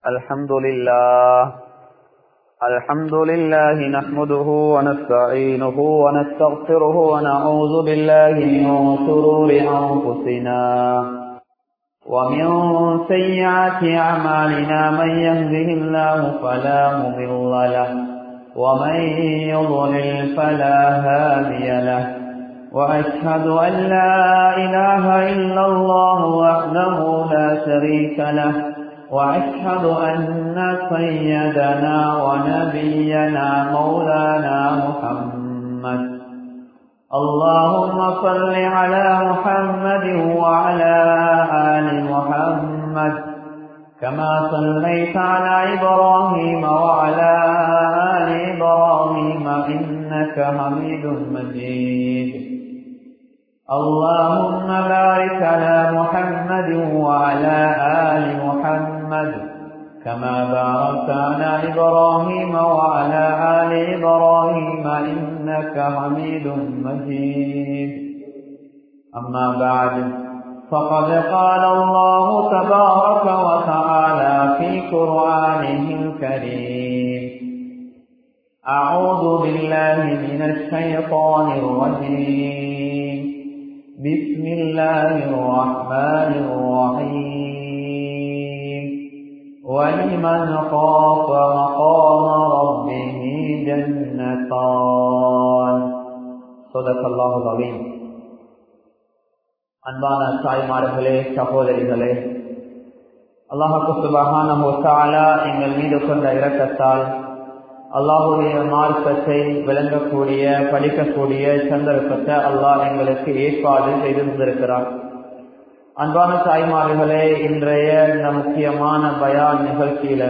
الحمد لله الحمد لله نحمده ونستعينه ونستغفره ونعوذ بالله من شرور أنفسنا ومن سيئات أعمالنا من يهده الله فلا مضل له ومن يضلل فلا هادي له وأشهد أن لا إله إلا الله وحده لا شريك له وأشهد أن سيدنا ونبينا مولانا محمد اللهم صل على محمد وعلى آل محمد كما صليت على إبراهيم وعلى آل إبراهيم إنك حميد مجيد اللهم بارك على محمد وعلى آل محمد كما باركت على إبراهيم وعلى آل إبراهيم إنك حميد مجيد أما بعد فقد قال الله تبارك وتعالى في قرآنه الكريم أعوذ بالله من الشيطان الرجيم بسم الله الرحمن الرحيم ولمن خاف مقام ربه جنتان صدق الله العظيم அன்பான தாய்மார்களே சகோதரிகளே அல்லாஹு சுபகான எங்கள் மீது கொண்ட இரக்கத்தால் அல்லாஹுடைய மார்க்கத்தை விளங்கக்கூடிய படிக்கக்கூடிய சந்தர்ப்பத்தை அல்லாஹ் எங்களுக்கு ஏற்பாடு செய்து தந்திருக்கிறார் அன்பான தாய்மார்களே இன்றைய இந்த முக்கியமான பயான் நிகழ்ச்சியில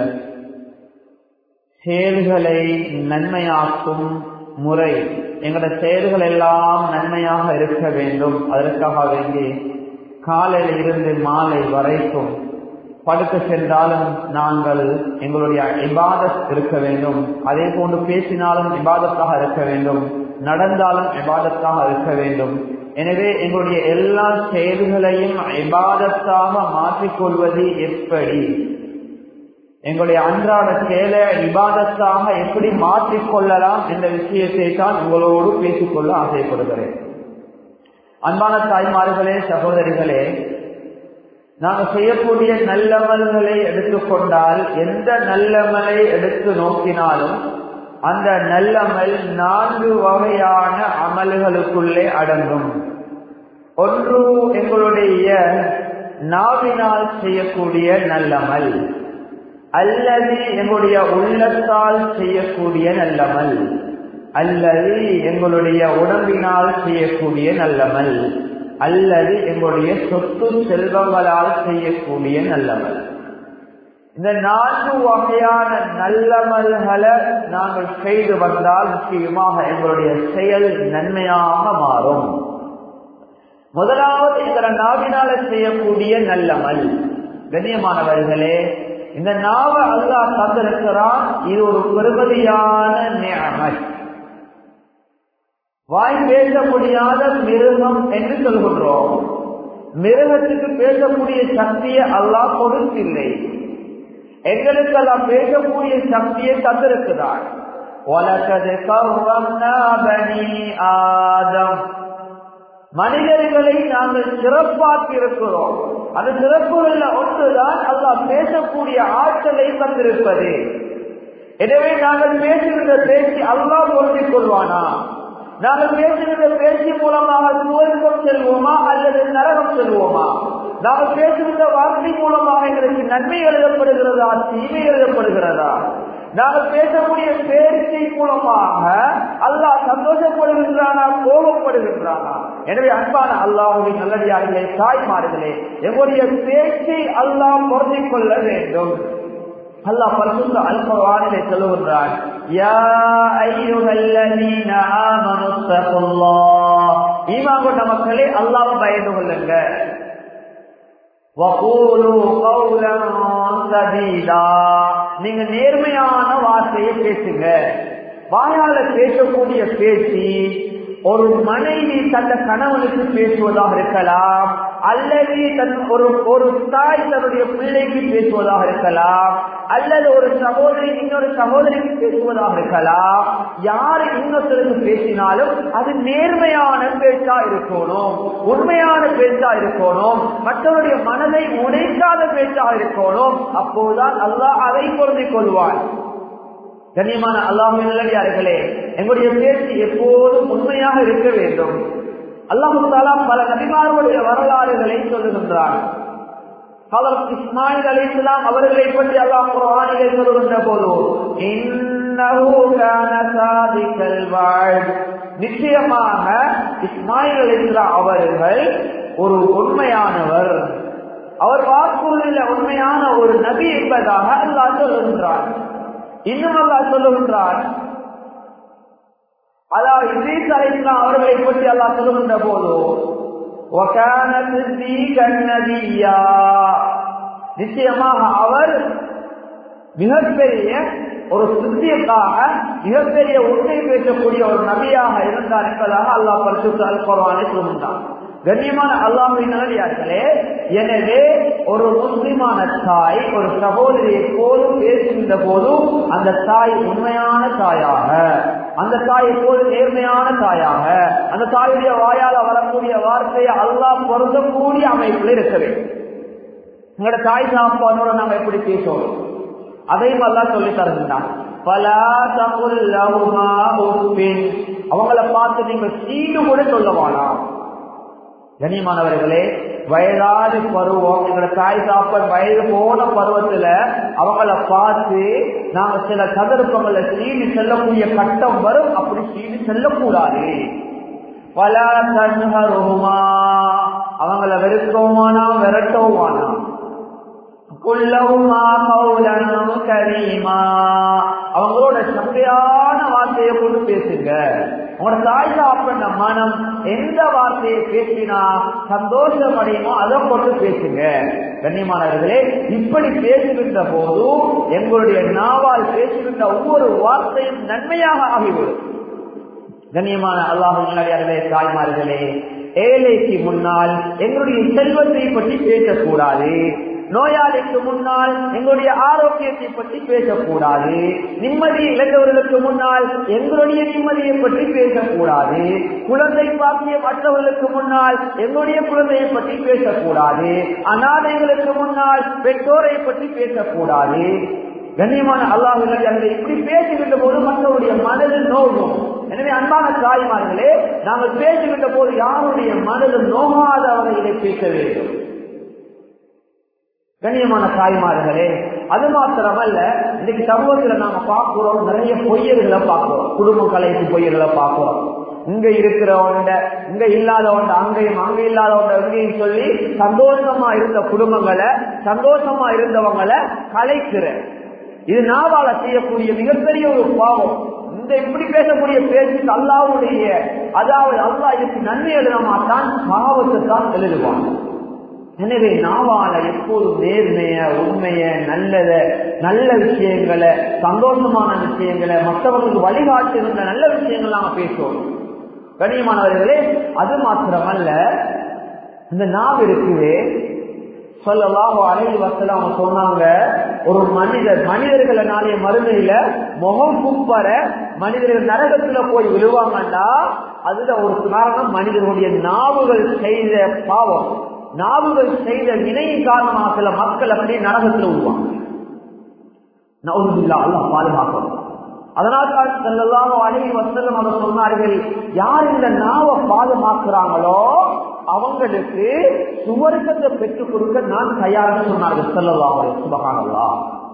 செயல்களை நன்மையாக்கும் முறை எங்களோட செயல்கள் எல்லாம் நன்மையாக இருக்க வேண்டும் அதற்காக வேண்டி காலையில் இருந்து மாலை வரைக்கும் படுக்க சென்றாலும் நாங்கள் எங்களுடைய இபாதத் இருக்க வேண்டும் அதே போன்று பேசினாலும் இபாதத்தாக இருக்க வேண்டும் நடந்தாலும் இபாதத்தாக இருக்க வேண்டும் எனவே எங்களுடைய எல்லா செயல்களையும் இபாதத்தாக மாற்றிக்கொள்வது எப்படி எங்களுடைய அன்றாட செயலை இபாதத்தாக எப்படி மாற்றிக்கொள்ளலாம் என்ற விஷயத்தை தான் உங்களோடு பேசிக்கொள்ள ஆசைப்படுகிறேன் அன்பான தாய்மார்களே சகோதரிகளே நாங்கள் செய்யக்கூடிய நல்லமல்களை எடுத்துக்கொண்டால் எந்த நல்லமலை எடுத்து நோக்கினாலும் அந்த நல்லமல் நான்கு வகையான அமல்களுக்குள்ளே அடங்கும் ஒன்று எங்களுடைய நாவினால் செய்யக்கூடிய நல்லமல் அல்லது எங்களுடைய உள்ளத்தால் செய்யக்கூடிய நல்லமல் அல்லது எங்களுடைய உடம்பினால் செய்யக்கூடிய நல்லமல் அல்லது எங்களுடைய சொத்து செல்வங்களால் செய்யக்கூடிய நல்லமல் இந்த நான்கு வகையான நல்லமல்களை நாங்கள் செய்து வந்தால் முக்கியமாக எங்களுடைய செயல் நன்மையாக மாறும் முதலாவது இந்த நாவினால செய்யக்கூடிய நல்லமல் கண்ணியமானவர்களே இந்த நாவ அல்லாஹ் தந்திருக்கிறான் இது ஒரு பெருமதியான நியமத் வாய் பேச முடியாத மிருகம் என்று சொல்கின்றோம் மிருகத்துக்கு பேசக்கூடிய சக்தியை அல்லாஹ் கொடுத்தில்லை எங்களுக்கு எல்லாம் பேசக்கூடிய சக்தியை தந்திருக்கிறார் ஆதம் மனிதர்களை நாங்கள் சிறப்பாக்கி இருக்கிறோம் அந்த சிறப்புகள் ஒன்றுதான் அல்லாஹ் பேசக்கூடிய ஆற்றலை தந்திருப்பது எனவே நாங்கள் பேசுகின்ற பேச்சு அல்லாஹ் பொருந்திக் கொள்வானா நாங்கள் பேசுகின்ற பேச்சு மூலமாக சுவர்க்கம் செல்வோமா அல்லது நரகம் செல்வோமா நாங்கள் பேசுகின்ற வார்த்தை மூலமாக எங்களுக்கு நன்மை எழுதப்படுகிறதா தீமை எழுதப்படுகிறதா நாங்கள் பேசக்கூடிய பேச்சை மூலமாக அல்லாஹ் சந்தோஷப்படுகின்றானா கோபப்படுகின்றானா எனவே அன்பான அல்லாஹுவின் நல்லடியார்களே தாய்மார்களே எங்களுடைய பேச்சை அல்லாஹ் பொருந்திக் கொள்ள வேண்டும் அல்லாஹ் பரிசுத்த அல்குர்ஆனிலே சொல்லுகின்றான் யா அய்யுஹல்லதீன ஆமனு தகுல்லாஹ் ஈமான் கொண்ட மக்களே அல்லாஹ்வை பயந்து கொள்ளுங்க வகூலு கௌலன் சதீதா நீங்க நேர்மையான வார்த்தையை பேசுங்க வாயால பேசக்கூடிய பேச்சு ஒரு மனைவி தந்த கணவனுக்கு பேசுவதாக இருக்கலாம் அல்லது தன் ஒரு ஒரு தாய் தன்னுடைய பிள்ளைக்கு பேசுவதாக இருக்கலாம் அல்லது ஒரு சகோதரி இன்னொரு சகோதரிக்கு பேசுவதாக இருக்கலாம் யாரு இன்னொருத்தருக்கு பேசினாலும் அது நேர்மையான பேச்சா இருக்கணும் உண்மையான பேச்சா இருக்கணும் மற்றவருடைய மனதை உடைக்காத பேச்சா இருக்கணும் அப்போதுதான் அல்லாஹ் அதை பொருந்திக் கொள்வான் கண்ணியமான அல்லாஹின் நல்லடியார்களே எங்களுடைய பேச்சு எப்போதும் உண்மையாக இருக்க வேண்டும் அல்லாஹு தாலா பல நபிமார்களுடைய வரலாறுகளை சொல்லுகின்றார் ஹதரத் இஸ்மாயில் அலி இஸ்லாம் அவர்களை பற்றி அல்லாஹ் குர்ஆனிலே சொல்லுகின்ற போது இன்னஹு கான சாதிகல் வாழ் நிச்சயமாக இஸ்மாயில் அலி இஸ்லாம் அவர்கள் ஒரு உண்மையானவர் அவர் வாக்குறுதியில் உண்மையான ஒரு நபி என்பதாக அல்லாஹ் சொல்லுகின்றார் இன்னும் அல்லாஹ் சொல்லுகின்றார் அதாவது இத்ரீஸ் அலைஹிஸ்ஸலாம் அவர்களை பற்றி அல்லாஹ் சொல்லுகின்ற போது وَكَانَ صِدِّيقًا نَبِيًّا நிச்சயமாக அவர் மிகப்பெரிய ஒரு சித்தியக்காக மிகப்பெரிய உண்மை பேசக்கூடிய ஒரு நபியாக இருந்தார் என்பதாக அல்லாஹ் பரிசுத்த அல் குர்ஆனை சொல்கின்றார் கண்ணியமான அல்லாஹின் நல்லடியார்களே எனவே ஒரு முஸ்லிமான தாய் ஒரு சகோதரி எப்போதும் பேசுகின்ற போதும் அந்த தாய் உண்மையான தாயாக அந்த தாய் எப்போது நேர்மையான தாயாக அந்த தாயுடைய வாயால் வரக்கூடிய வார்த்தையை அல்லாஹ் பொருந்தக்கூடிய அமைப்பில் இருக்க வேண்டும் எங்களோட தாய் சாப்பாடோட நாம எப்படி பேசுவோம் அதையும் அல்லாஹ் சொல்லி தருகின்றான் பலா தகுல்லஹுமா உஃபின் அவங்கள பார்த்து நீங்க சீடு கூட சொல்ல வேணாம் கண்ணியமானவர்களே வயதாது பருவம் எங்களோட தாய் சாப்பாடு வயது போன பருவத்துல அவங்கள பார்த்து நாங்க சில சந்தர்ப்பங்கள்ல சீடு செல்லக்கூடிய கட்டம் வரும் அப்படி சீடு செல்லக்கூடாது பல தன்ஹருமா அவங்கள வெறுக்கவுமானா விரட்டவுமானா குல்லவுமா கௌலனும் கரீமா அவங்களோட சந்தையான வார்த்தையை கொண்டு பேசுங்க உங்களோட தாய் சாப்பிட மனம் எந்த வார்த்தையை பேசினா சந்தோஷம் அடையுமோ அதை கொண்டு பேசுங்க கண்ணியமானவர்களே இப்படி பேசுகின்ற போது எங்களுடைய நாவால் பேசுகின்ற ஒவ்வொரு வார்த்தையும் நன்மையாக ஆகிவிடும் கண்ணியமான அல்லாஹர்களே தாய்மார்களே ஏழைக்கு முன்னால் எங்களுடைய செல்வத்தை பற்றி பேசக்கூடாது நோயாளிக்கு முன்னால் எங்களுடைய ஆரோக்கியத்தை பற்றி பேசக்கூடாது நிம்மதி இழந்தவர்களுக்கு முன்னால் எங்களுடைய நிம்மதியை பற்றி பேசக்கூடாது குழந்தை பாக்கிய மற்றவர்களுக்கு முன்னால் எங்களுடைய குழந்தையை பற்றி பேசக்கூடாது அநாதைகளுக்கு முன்னால் பெற்றோரை பற்றி பேசக்கூடாது கண்ணியமான அல்லாஹ் அந்த இப்படி பேசுகின்ற போது மற்றவருடைய மனதில் நோகும் எனவே அன்பான தாய்மார்களே நாங்கள் பேசுகின்ற போது யாருடைய மனதில் நோகாத வகையிலே பேச வேண்டும் கண்ணியமான தாய்மார்களே அது மாத்திரமல்ல இன்னைக்கு சமூகத்துல நாம பார்க்கிறோம் நிறைய பொய்யர்களை பார்க்கிறோம் குடும்ப கலைக்கு பொய்யர்களை பார்க்கிறோம் இங்க இருக்கிறவண்ட இங்க இல்லாதவண்ட அங்கேயும் அங்க இல்லாதவண்ட இங்கேயும் சொல்லி சந்தோஷமா இருந்த குடும்பங்களை சந்தோஷமா இருந்தவங்களை கலைக்கிற இது நாவால செய்யக்கூடிய மிகப்பெரிய ஒரு பாவம் இந்த இப்படி பேசக்கூடிய பேச்சு அல்லாவுடைய அதாவது அல்லா இதுக்கு நன்மை எழுத மாட்டான் பாவத்தை தான் எழுதுவான் எனவே நாவால எப்போதும் நேர்மைய உண்மைய நல்லத நல்ல விஷயங்களை சந்தோஷமான விஷயங்களை மற்றவர்களுக்கு வழிகாட்டுகின்ற நல்ல விஷயங்கள் நாம பேசுவோம் கண்ணியமானவர்களே அது மாத்திரமல்ல இந்த நாவ் இருக்குது சொல்லலாம் அலையில் வசல அவங்க சொன்னாங்க ஒரு மனிதர் மனிதர்களை நாளைய மறுமையில முகம் குப்பர மனிதர்கள் நரகத்துல போய் விழுவாங்கன்னா அதுல ஒரு காரணம் மனிதர்களுடைய நாவுகள் செய்த பாவம் நாவுகள் செய்த வினையின் காரணமாக சில மக்கள் அப்படியே நரகத்தில் விடுவாங்க நவுதுல்லா அல்லா பாதுகாக்கணும் அதனால் தான் செல்லலாம் அழகி வசலம் அவர் சொன்னார்கள் யார் இந்த நாவை பாதுகாக்கிறாங்களோ அவங்களுக்கு சுவர்க்கத்தை பெற்றுக் கொடுக்க நான் தயார்னு சொன்னார்கள் செல்லலாம் சுபகானல்லா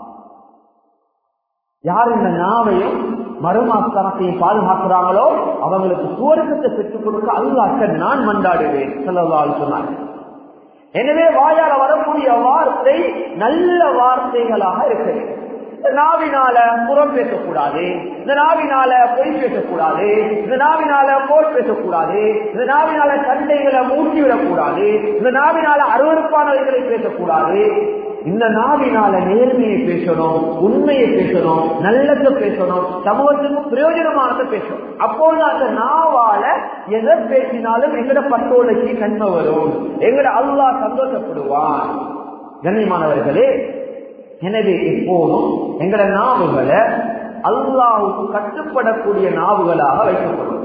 யார் இந்த நாவையும் மறுமாஸ்தானத்தையும் பாதுகாக்கிறாங்களோ அவங்களுக்கு சுவர்க்கத்தை பெற்றுக் கொடுக்க அல்லாக்க நான் மண்டாடுவேன் செல்லலாம் சொன்னார்கள் எனவே வாயால வரக்கூடிய வார்த்தை நல்ல வார்த்தைகளாக இருக்க இந்த நாவினால புறம் பேசக்கூடாது இந்த நாவினால பொய் பேசக்கூடாது இந்த நாவினால போர் பேசக்கூடாது இந்த நாவினால சண்டைகளை மூட்டி விடக்கூடாது இந்த நாவினால அருவறுப்பானவைகளை பேசக்கூடாது இந்த நாவினால நேர்மையை பேசணும் உண்மையை பேசணும் நல்லதை பேசணும் சமூகத்துக்கு பிரயோஜனமானதை பேசணும் அப்போது அந்த நாவால எதை பேசினாலும் எங்கட பட்டோலைக்கு நன்மை வரும் எங்கட அல்லா சந்தோஷப்படுவான் கண்ணியமானவர்களே எனவே எப்போதும் எங்களோட நாவுகளை அல்லாவுக்கு கட்டுப்படக்கூடிய நாவுகளாக வைக்கப்படும்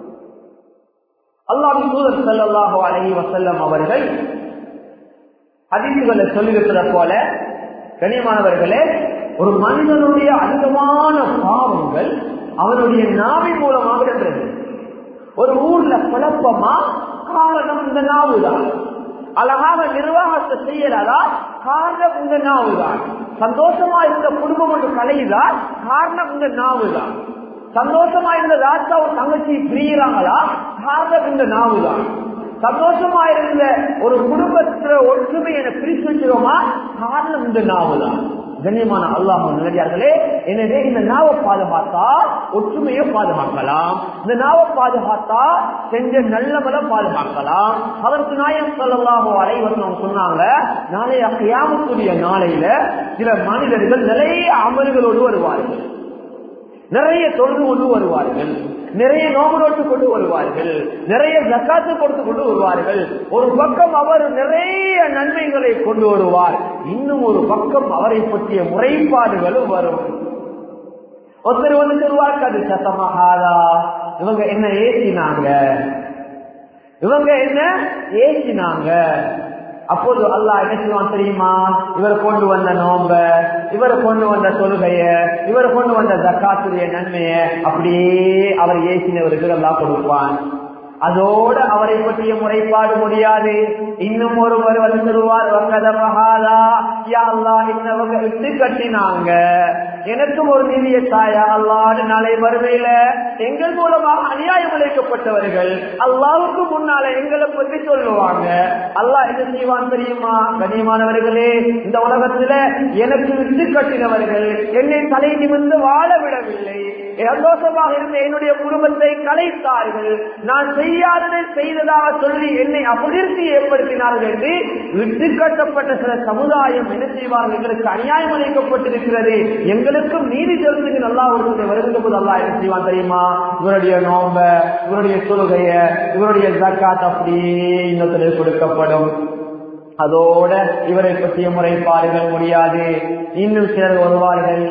அல்லாஹ் தூதர் ஸல்லல்லாஹு அலைஹி வஸல்லம் அவர்கள் ஹதீசுகளை சொல்லியிருப்பதை போல கனியமானவர்களே ஒரு மனிதனுடைய அதிகமான பாவங்கள் அவனுடைய நாவின் மூலமாக இருக்கிறது ஒரு ஊர்ல குழப்பமா காரணம் இந்த நாவுதான் அழகாக நிர்வாகத்தை செய்யறதா காரணம் இந்த நாவுதான் சந்தோஷமா இருந்த குடும்பம் ஒன்று கலையுதான் காரணம் இந்த நாவுதான் சந்தோஷமா இருந்த ராஜாவும் தங்கச்சி பிரியிறாங்களா காரணம் இந்த நாவுதான் சந்தோஷமா இருந்த ஒரு குடும்பத்துல ஒற்றுமை என பிரிச்சு வச்சிருவோமா காரணம் இந்த நாவுதான் கண்ணியமான அல்லாஹ் நிலையார்களே எனவே இந்த நாவை பாதுகாத்தா ஒற்றுமையை பாதுகாக்கலாம் இந்த நாவை பாதுகாத்தா செஞ்ச நல்லவளை பாதுகாக்கலாம் அதற்கு நாயம் சொல்லலாமோ அனைவரும் சொன்னாங்க நாளைய கியாமத்துடைய நாளையில சில மனிதர்கள் நிறைய அமல்களோடு வருவார்கள் நிறைய தொழுது கொண்டு வருவார்கள் நிறைய நோம்பு நோட்டு கொண்டு வருவார்கள் நிறைய ஜக்காத்து கொடுத்து கொண்டு வருவார்கள் ஒரு பக்கம் அவர் நிறைய நன்மைகளை கொண்டு வருவார் இன்னும் ஒரு பக்கம் அவரை பற்றிய முறைப்பாடுகளும் வரும் ஒருத்தர் வந்து சொல்வார் அது சத்தமாகாதா இவங்க என்ன ஏசினாங்க இவங்க என்ன ஏசினாங்க அப்போது அல்லாஹ் என்ன செய்வான் தெரியுமா இவர் கொண்டு வந்த நோம்ப இவர் கொண்டு வந்த தொழுகைய இவர் கொண்டு வந்த ஜக்காத்துடைய நன்மைய அப்படியே அவர் ஏசினவருக்கு எல்லாம் கொடுப்பான் அதோடு அவரை பற்றிய முறைப்பாடு முடியாது இன்னும் ஒருவர் வந்துருவார் வங்கதமகாலா யா அல்லா இன்னவங்க விட்டு கட்டினாங்க எனக்கும் ஒரு நிதிய தாயா அல்லாடு நாளை வறுமையில எங்கள் மூலமாக அநியாயம் அளிக்கப்பட்டவர்கள் அல்லாவுக்கு முன்னால எங்களை பற்றி சொல்லுவாங்க அல்லாஹ் என்ன செய்வான் தெரியுமா கண்ணியமானவர்களே இந்த உலகத்துல எனக்கு விட்டு கட்டினவர்கள் என்னை தலை நிமிர்ந்து வாழ விடவில்லை சந்தோஷமாக இருந்த என்னுடைய குடும்பத்தை கலைத்தார்கள் நான் செய்யாததை செய்ததாக சொல்லி என்னை அபிவிருத்தி ஏற்படுத்தினார்கள் என்று விட்டு கட்டப்பட்ட சில சமுதாயம் என்ன செய்வார்கள் எங்களுக்கு அநியாயம் அளிக்கப்பட்டிருக்கிறது எங்களுக்கும் நீதி தெரிஞ்சுக்கு நல்லா ஒரு வருகின்ற போது அல்லா என்ன செய்வான் தெரியுமா இவருடைய நோம்ப இவருடைய தொழுகைய இவருடைய ஜக்காத் அப்படியே இன்னொருத்தர் கொடுக்கப்படும் அதோட இவரை பற்றிய முறைப்பாடுகள் முடியாது இன்னும் சிலர் வருவார்கள்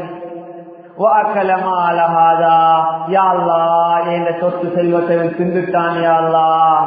சொத்து செல்வத்தை திண்டுட்டான் யாழ்லா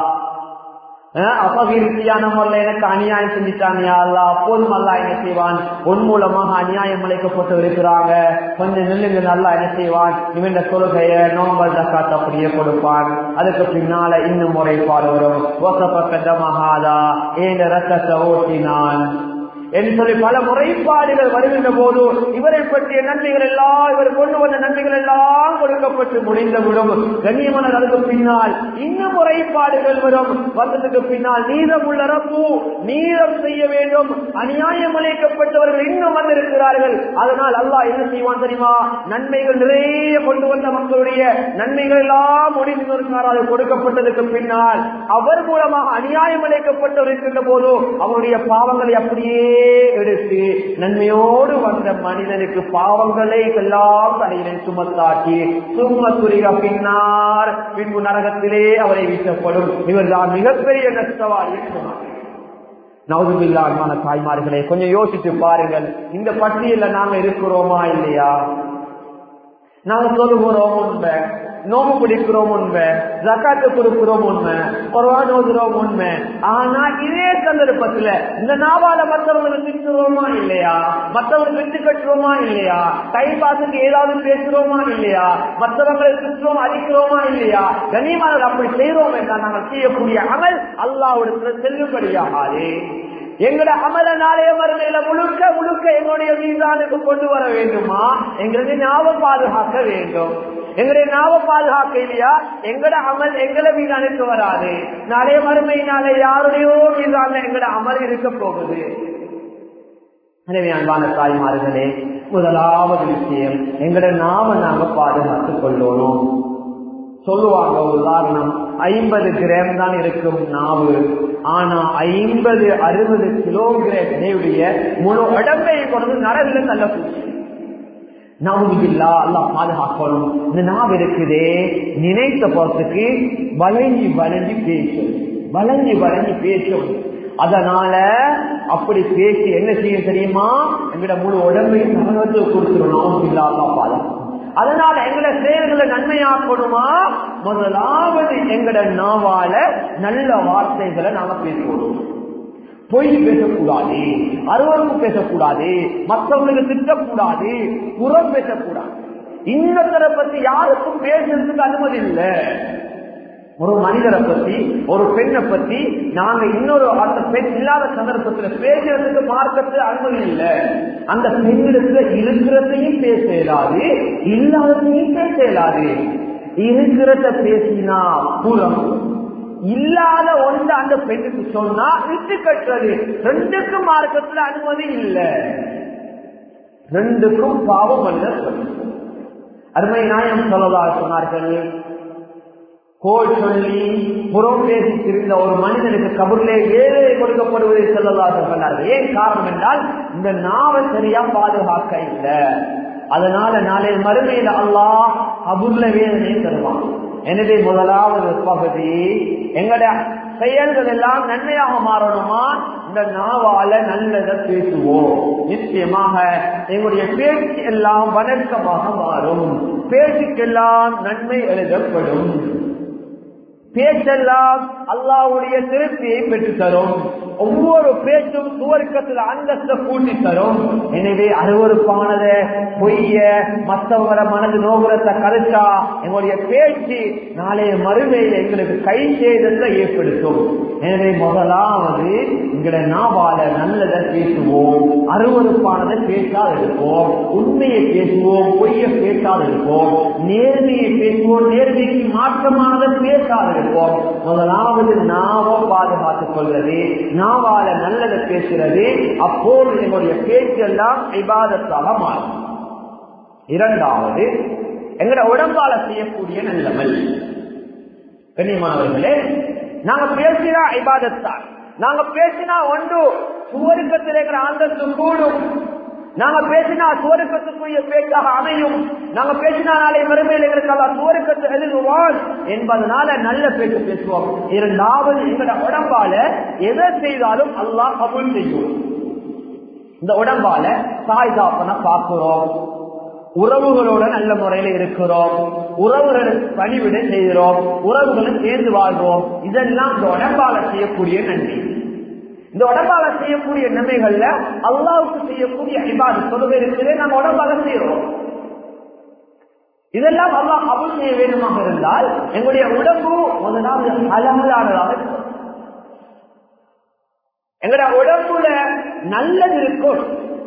அபகீர்த்தியான முறையில் எனக்கு அநியாயம் செஞ்சுட்டான் யாழ்லா அப்போதும் அல்லா என்ன செய்வான் உன் மூலமாக அநியாயம் அழைக்கப்பட்டு இருக்கிறாங்க கொஞ்சம் நில்லுங்க நல்லா என்ன செய்வான் இவன் தொழுகைய நோம்பல் தக்காத் அப்படியே கொடுப்பான் அதுக்கு பின்னால இன்னும் முறைப்பாடு வரும் ஓசப்பட்ட மகாதா ஏன் ரத்தத்தை ஓட்டினான் என்று சொல்லி பல முறைப்பாடுகள் வருகின்ற போது இவரை பற்றிய நன்மைகள் எல்லாம் இவர் கொண்டு வந்த நன்மைகள் எல்லாம் கொடுக்கப்பட்டு முடிந்துவிடும் கண்ணியமான அதுக்கு பின்னால் இன்னும் முறைப்பாடுகள் வரும் வந்ததுக்கு பின்னால் நீதம் உள்ள ரப்பு நீதம் செய்ய வேண்டும் அநியாயம் அளிக்கப்பட்டவர்கள் இன்னும் வந்திருக்கிறார்கள் அதனால் அல்லாஹ் என்ன செய்வான் தெரியுமா நன்மைகள் நிறைய கொண்டு வந்த மக்களுடைய நன்மைகள் எல்லாம் முடிந்து அது கொடுக்கப்பட்டதுக்கு பின்னால் அவர் மூலமாக அநியாயம் அளிக்கப்பட்டவர் இருக்கின்ற போது அவருடைய பாவங்களை அப்படியே எடுத்து நன்மையோடு வந்த மனிதனுக்கு பாவங்களை எல்லாம் தலையிலே சுமத்தாக்கி சுமத்துரிக பின்னார் பின்பு நரகத்திலே அவரை வீசப்படும் இவர்தான் மிகப்பெரிய நஷ்டவாளி சொன்னார் நவதுபில்லாமான தாய்மார்களே கொஞ்சம் யோசிச்சு பாருங்கள் இந்த பட்டியல நாங்க இருக்கிறோமா இல்லையா நாங்க சொல்லுகிறோம் உண்மை நோம்பு பிடிக்கிறோம் உண்மை ஜக்காத்து கொடுக்கிறோம் உண்மை குரவான் ஓதுறோம் உண்மை ஆனா இதே சந்தர்ப்பத்துல இந்த நாவால மற்றவங்களுக்கு திட்டுறோமா இல்லையா மற்றவங்களுக்கு விட்டு கட்டுறோமா இல்லையா கை பாசுக்கு ஏதாவது பேசுறோமா இல்லையா மற்றவங்களை திட்டுறோம் அடிக்கிறோமா இல்லையா கனியமானவர் அப்படி செய்யறோம் என்றால் நாங்கள் செய்யக்கூடிய அமல் அல்லாவுடைய செல்லுபடியாகாது எங்கட அமல நாளைய மறுமையில முழுக்க முழுக்க எங்களுடைய மீதானுக்கு கொண்டு வர வேண்டுமா எங்களுடைய நாவ பாதுகாக்க வேண்டும் எங்களுடைய நாவ பாதுகாக்க இல்லையா எங்கட அமல் எங்களை மீதானுக்கு வராது நாளைய மறுமையினால யாருடையோ மீதான எங்கட அமல் இருக்க போகுது எனவே அன்பான தாய்மார்களே முதலாவது விஷயம் எங்கட நாம நாங்க பாதுகாத்துக் கொள்ளணும் சொல்லுவாங்க ஒரு உதாரணம் ஐம்பது கிராம் தான் இருக்கும் நாவு ஆனா ஐம்பது அறுபது கிலோகிராம் இடையுடைய முழு உடம்பை கொண்டு நரவில தள்ள நாவுதில்லா எல்லாம் பாதுகாக்கணும் இந்த நாவு இருக்குதே நினைத்த போறதுக்கு வளைஞ்சி வளைஞ்சி பேசும் வளைஞ்சி வளைஞ்சி பேசும் அதனால அப்படி பேசி என்ன செய்யும் தெரியுமா எங்கட முழு உடம்பையும் நரகத்துக்கு கொடுத்துடணும் இல்லாத பாதம் அதனால எங்களை செயல்களை நன்மையாக்கணுமா முதலாவது எங்கட நாவால நல்ல வார்த்தைகளை நாங்க பேசுவோம் பொய் பேசக்கூடாது அருவறுப்பு பேசக்கூடாது மற்றவங்களுக்கு திட்டக்கூடாது புறம் பேசக்கூடாது இன்னொருத்தரை பத்தி யாருக்கும் பேசுறதுக்கு அனுமதி இல்லை ஒரு மனிதரை பத்தி ஒரு பெண்ணை பத்தி நாங்க இன்னொரு அந்த பெண் இல்லாத சந்தர்ப்பத்துல பேசுறதுக்கு மார்க்கத்துல அனுமதி இல்லை அந்த பெண்ணிடத்துல இருக்கிறதையும் பேச இயலாது இல்லாததையும் பேச இயலாது இருக்கிறத பேசினா புறம் இல்லாத ஒன்று அந்த பெண்ணுக்கு சொன்னா விட்டு கட்டுறது ரெண்டுக்கும் மார்க்கத்துல அனுமதி இல்லை ரெண்டுக்கும் பாவம் அல்ல அருமை நாயம் சொல்லதா சொன்னார்கள் கோல் சொல்லி புறம் பேசி திரிந்த ஒரு மனிதனுக்கு கபூர்லே வேலை கொடுக்கப்படுவதை சொல்லதாக சொன்னார்கள் ஏன் காரணம் என்றால் இந்த நாவை சரியா பாதுகாக்க இல்லை அதனால நாளை மறுமையில் அல்லாஹ் கபூர்ல வேதனையை தருவான் எனவே முதலாவது பகுதி எங்கட செயல்கள் எல்லாம் நன்மையாக மாறணுமா இந்த நாவால நல்லதை பேசுவோம் நிச்சயமாக எங்களுடைய பேச்சு எல்லாம் வணக்கமாக மாறும் பேச்சுக்கெல்லாம் நன்மை எழுதப்படும் பேச்செல்லாம் அல்லாவுடைய திருப்தியை பெற்று தரும் ஒவ்வொரு பேச்சும் சுவர்க்கத்தில் அந்தஸ்த கூட்டி தரும் எனவே அருவறுப்பானத பொய்ய மற்றவங்கள மனது நோகுறத கருத்தா எங்களுடைய பேச்சு நாளைய மறுமையில் எங்களுக்கு கை செய்தத்தை ஏற்படுத்தும் எனவே முதலாவது எங்களை நாவால நல்லதை பேசுவோம் அருவறுப்பானதை பேசாது இருப்போம் உண்மையை பேசுவோம் பொய்ய பேசாது இருப்போம் நேர்மையை பேசுவோம் நேர்மைக்கு மாற்றமானதை பேசாது இருப்போம் முதலாவது நாவ பாதுகாத்துக் கொள்வது நாவால நல்லதை பேசுறது அப்போது எங்களுடைய பேச்செல்லாம் விவாதத்தாக மாறும் இரண்டாவது எங்கட உடம்பால செய்யக்கூடிய நல்லமல் கண்ணியமானவர்களே நாங்க பேசினா இபாதத்தான் நாங்க பேசினா ஒன்று சுவருக்கத்தில் இருக்கிற அந்தஸ்து கூடும் நாங்க பேசினா சுவருக்கத்துக்குரிய பேச்சாக அமையும் நாங்க பேசினா நாளை மறுமையில் இருக்கிறதா சுவருக்கத்தை எழுதுவான் என்பதனால நல்ல பேச்சு பேசுவோம் இரண்டாவது எங்களோட உடம்பால எதை செய்தாலும் அல்லாஹ் கபுல் செய்யும் இந்த உடம்பால தாய் தாப்பனை பார்க்கிறோம் உறவுகளோட நல்ல முறையில இருக்கிறோம் உறவுகளுக்கு பணிவிட செய்கிறோம் உறவுகளும் சேர்ந்து வாழ்வோம் இதெல்லாம் இந்த உடம்பால செய்யக்கூடிய நன்றி இந்த உடம்பால செய்யக்கூடிய நன்மைகள்ல அல்லாவுக்கு செய்யக்கூடிய இபாது சொல்லுகை இருக்குது நம்ம உடம்பால செய்யறோம் இதெல்லாம் அல்லாஹ் அபுல் செய்ய வேண்டுமாக இருந்தால் எங்களுடைய உடம்பு முதலாவது அலமலானதாக இருக்கும் எங்களுடைய உடம்புல நல்லது இருக்கும்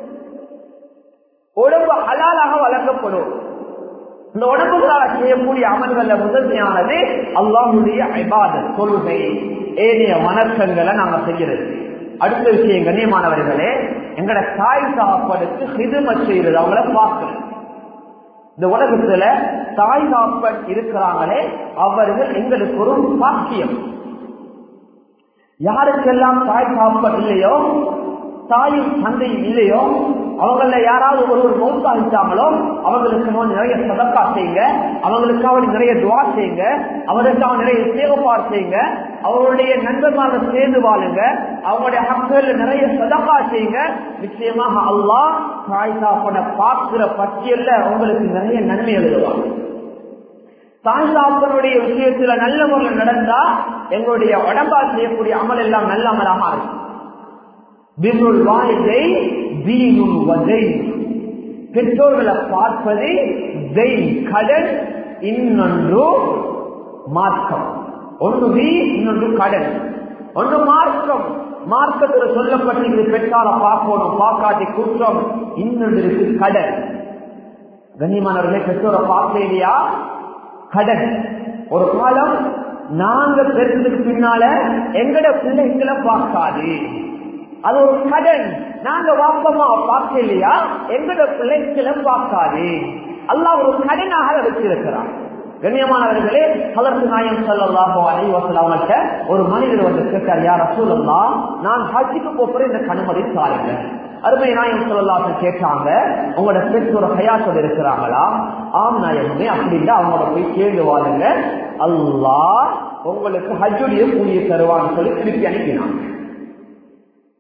உடம்பு ஹலாலாக வளர்க்கப்படும் இந்த உடம்புகளால் செய்யக்கூடிய அமல்கள்ல முதன்மையானது அல்லாஹுடைய ஐபாதத் கொள்கை ஏனைய வணக்கங்களை நாங்க செய்யறது அடுத்த விஷயம் கண்ணியமானவர்களே எங்கட தாய் சாப்பாடுக்கு ஹிதும செய்யறது அவங்கள பார்க்கறது இந்த உலகத்துல தாய் சாப்பன் இருக்கிறாங்களே அவர்கள் எங்களுக்கு ஒரு பாக்கியம் யாருக்கெல்லாம் தாய் சாப்பன் இல்லையோ தாயும் தந்தையும் இல்லையோ அவங்கள யாராவது ஒருவர் மௌத்தாகிட்டாங்களோ அவங்களுக்கு நிறைய சதக்கா செய்யுங்க அவங்களுக்காக நிறைய துவா செய்யுங்க அவருக்காக நிறைய சேவப்பாடு செய்யுங்க அவருடைய நண்பர்மாக சேர்ந்து வாழுங்க அவங்களுடைய ஹக்குல நிறைய சதக்கா செய்யுங்க நிச்சயமாக அல்லாஹ் தாய் சாப்பனை பார்க்கிற பட்டியல்ல அவங்களுக்கு நிறைய நன்மை எழுதுவாங்க தாய் சாப்பனுடைய விஷயத்துல நல்ல முறையில் நடந்தா எங்களுடைய உடம்பால் செய்யக்கூடிய அமல் எல்லாம் நல்ல அமலாக இருக்கும் பிருள் வாய்தை தீனுல் வதை பெற்றோர்களை பார்ப்பது தெய் கடன் இன்னொன்று மார்க்கம் ஒன்று வீ இன்னொன்று கடன் ஒன்று மார்க்கம் மார்க்கத்தில் சொல்லப்பட்டிருக்கிறது பெற்றால பார்க்கணும் பார்க்காட்டி குற்றம் இன்னொன்று இருக்கு கடன் கண்ணியமானவர்களே பெற்றோரை பார்க்க இல்லையா கடன் ஒரு காலம் நாங்க பெற்றதுக்கு பின்னால எங்கட பிள்ளைகளை பார்க்காது அது ஒரு கடன் நாங்க வாப்பமா பார்க்க இல்லையா எங்கட பிள்ளைகளை பார்க்காது அல்லா ஒரு கடனாக வச்சிருக்கிறான் கண்ணியமானவர்களே அதற்கு நாயம் சொல்லலாமோ அனைவசலாமட்ட ஒரு மனிதர் வந்து கேட்டார் யார் அசூலல்லா நான் ஹஜ்ஜுக்கு போறேன் இந்த கனுமதி சாருங்க அருமை நாயம் சொல்லலாத்து கேட்டாங்க உங்களோட பெற்றோர் ஹயாசோட இருக்கிறாங்களா ஆம் நாயகமே அப்படின்னா அவங்களோட போய் கேள்வி வாருங்க அல்லா உங்களுக்கு ஹஜ்ஜுடைய கூலிய தருவான்னு சொல்லி திருப்பி அனுப்பினாங்க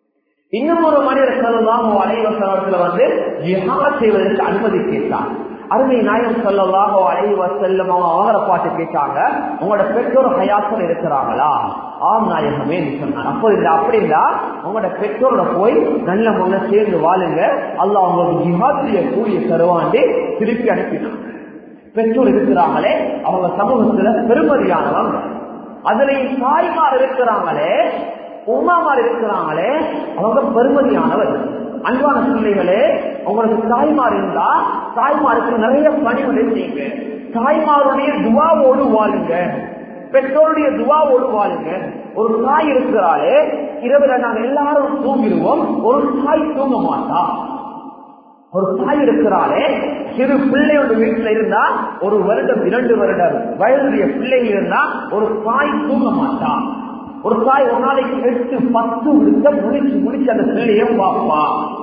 இன்னும் ஒரு மனிதர் சொல்லலாம் அலைவசனத்துல வந்து ஜிஹாத் செய்வதற்கு அனுமதி கேட்டார் அருமை நாயம் சொல்லலாக அலைவ செல்லம் அவங்க அவரை பார்த்து கேட்டாங்க உங்களோட பெற்றோர் ஹயாத்தில் இருக்கிறாங்களா ஆம் நாயகமே சொன்னாங்க அப்போ இல்ல அப்படி இல்ல உங்களோட பெற்றோரோட போய் நல்ல முன்ன சேர்ந்து வாழுங்க அல்ல அவங்களுக்கு ஜிஹாத்திய கூடிய தருவாண்டி திருப்பி அனுப்பினாங்க பெற்றோர் இருக்கிறாங்களே அவங்க சமூகத்துல பெருமதியானவங்க அதுலயும் தாய்மார் இருக்கிறாங்களே உமாமார் இருக்கிறாங்களே அவங்க பெருமதியானவர் அன்பான பிள்ளைகளே உங்களுக்கு தாய்மார் இருந்தா தாய்மாருக்கு நிறைய பணிகளை செய்யுங்க தாய்மாருடைய துவாவோடு வாழுங்க பெற்றோருடைய துவாவோடு வாழுங்க ஒரு தாய் இருக்கிறாளே இரவுல நாங்க எல்லாரும் தூங்கிடுவோம் ஒரு தாய் தூங்க மாட்டா ஒரு தாய் இருக்கிறாளே சிறு பிள்ளையோட வீட்டுல இருந்தா ஒரு வருடம் இரண்டு வருடம் வயதுடைய பிள்ளை இருந்தா ஒரு தாய் தூங்க மாட்டா ஒரு தாய் ஒரு நாளைக்கு எட்டு பத்து விடுத்த முடிச்சு முடிச்சு அந்த பிள்ளையும் பார்ப்பா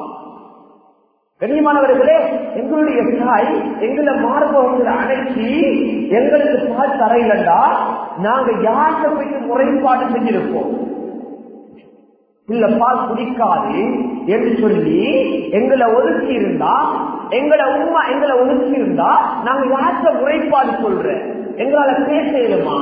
கண்ணியமானவர்களே எங்களுடைய தாய் எங்களை மார்பகத்தில் அணைச்சி எங்களுக்கு பால் தரையிலண்டா நாங்க யார்கிட்ட போயிட்டு முறைப்பாடு செஞ்சிருப்போம் பிள்ளை பால் குடிக்காது என்று சொல்லி எங்களை ஒதுக்கி இருந்தா எங்களை உண்மை எங்களை ஒதுக்கி இருந்தா நாங்க யார்கிட்ட முறைப்பாடு சொல்ற எங்களால பேச இயலுமா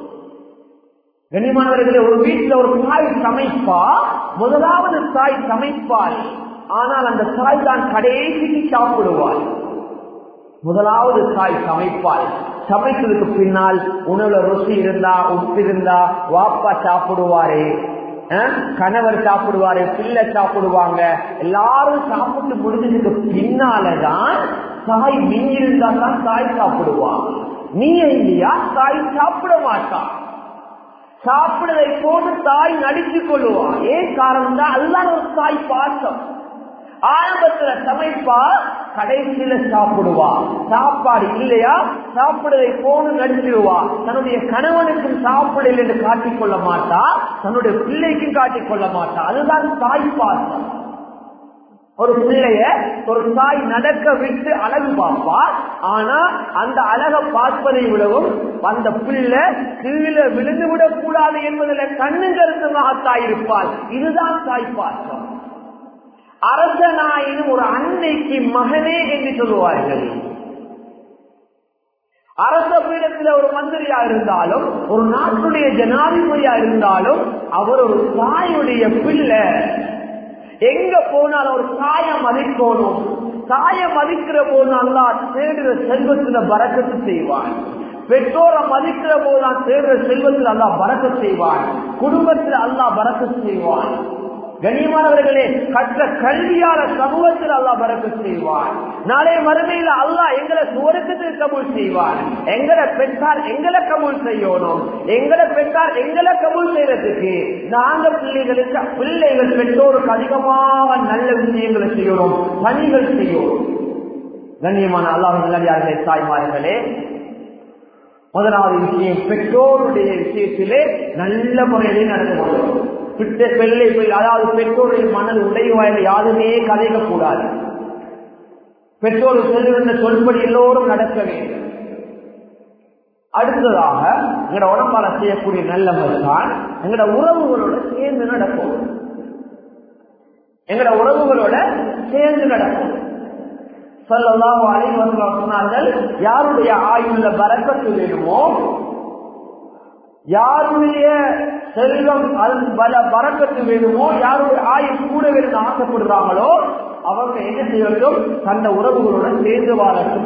கண்ணியமானவர்களே ஒரு வீட்டுல ஒரு தாய் சமைப்பா முதலாவது தாய் சமைப்பாள் ஆனால் அந்த தாய் தான் கடைசிக்கு சாப்பிடுவாள் முதலாவது தாய் சமைப்பாள் சமைத்ததுக்கு பின்னால் உணவுல ருசி இருந்தா உப்பு இருந்தா வாப்பா சாப்பிடுவாரு கணவர் சாப்பிடுவாரு பிள்ளை சாப்பிடுவாங்க எல்லாரும் சாப்பிட்டு முடிஞ்சதுக்கு பின்னாலதான் தாய் நீ இருந்தா தான் தாய் சாப்பிடுவான் நீ இல்லையா தாய் சாப்பிட மாட்டான் சாப்பிடுவதை போட்டு தாய் நடித்துக் கொள்ளுவான் ஏன் காரணம் தான் அதுதான் ஒரு தாய் பாசம் ஆரம்பத்துல சமைப்பா கடைசியில சாப்பிடுவா சாப்பாடு இல்லையா சாப்பிடுவதை போன நடிச்சிருவா தன்னுடைய கணவனுக்கும் சாப்பிடல என்று காட்டிக்கொள்ள மாட்டா தன்னுடைய பிள்ளைக்கும் காட்டிக்கொள்ள மாட்டா அதுதான் தாய் பாசம் ஒரு பிள்ளைய ஒரு தாய் நடக்க விட்டு அழகு பார்ப்பா ஆனா அந்த அழக பார்ப்பதை விடவும் அந்த பிள்ளை கீழே விழுந்து விடக் கூடாது என்பதில் கண்ணு கருத்தமாக தாய் இருப்பாள் இதுதான் தாய் பாசம் அரசனாயினும் ஒரு அன்னைக்கு மகனே என்று சொல்லுவார்கள் அரச பீடத்தில் ஒரு மந்திரியா இருந்தாலும் ஒரு நாட்டுடைய ஜனாதிபதியா இருந்தாலும் அவர் ஒரு தாயுடைய பிள்ளை எங்க போனாலும் ஒரு தாய மதிக்கணும் தாய மதிக்கிற போது அல்லா தேடுற செல்வத்துல பறக்கத்து செய்வான் பெற்றோரை மதிக்கிற போது நான் தேடுற செல்வத்தில் அல்லா பறக்க செய்வான் குடும்பத்தில் அல்லா பறக்க செய்வான் கண்ணியமானவர்களே கற்ற கல்வியால சமூகத்தில் அல்லா பறக்க செய்வான் நாளைய மறுமையில அல்லா எங்களை சுவரத்துக்கு கபூல் செய்வான் எங்களை பெற்றார் எங்களை கபூல் செய்யணும் எங்களை பெற்றார் எங்களை கபூல் செய்யறதுக்கு நாங்க பிள்ளைகளுக்கு பிள்ளைகள் பெற்றோருக்கு அதிகமாக நல்ல விஷயங்களை செய்யணும் பணிகள் செய்யணும் கண்ணியமான அல்லாஹ் நல்லே தாய்மார்களே முதலாவது விஷயம் பெற்றோருடைய விஷயத்திலே நல்ல முறையிலே நடந்து கொள்ளணும் பிட்ட பிள்ளை போய் அதாவது பெற்றோருடைய மனது உடைவாயில் யாருமே கதைக்க கூடாது பெற்றோர் சொல்லுகின்ற சொல்படி எல்லோரும் நடக்க வேண்டும் அடுத்ததாக எங்களோட உடம்பால செய்யக்கூடிய நல்ல தான் எங்களோட உறவுகளோட சேர்ந்து நடக்கும் எங்களோட உறவுகளோட சேர்ந்து நடக்கும் சொல்லலாம் அனைவரும் சொன்னார்கள் யாருடைய ஆயுள்ள பறக்கத்து வேணுமோ யாருடைய செல்வம் அதன் பல பறக்கத்து வேணுமோ யாருடைய ஆயுள் கூட வேணும் ஆசைப்படுறாங்களோ அவங்க என்ன செய்யட்டும் தந்த உறவுகளுடன் சேர்ந்து வாழட்டும்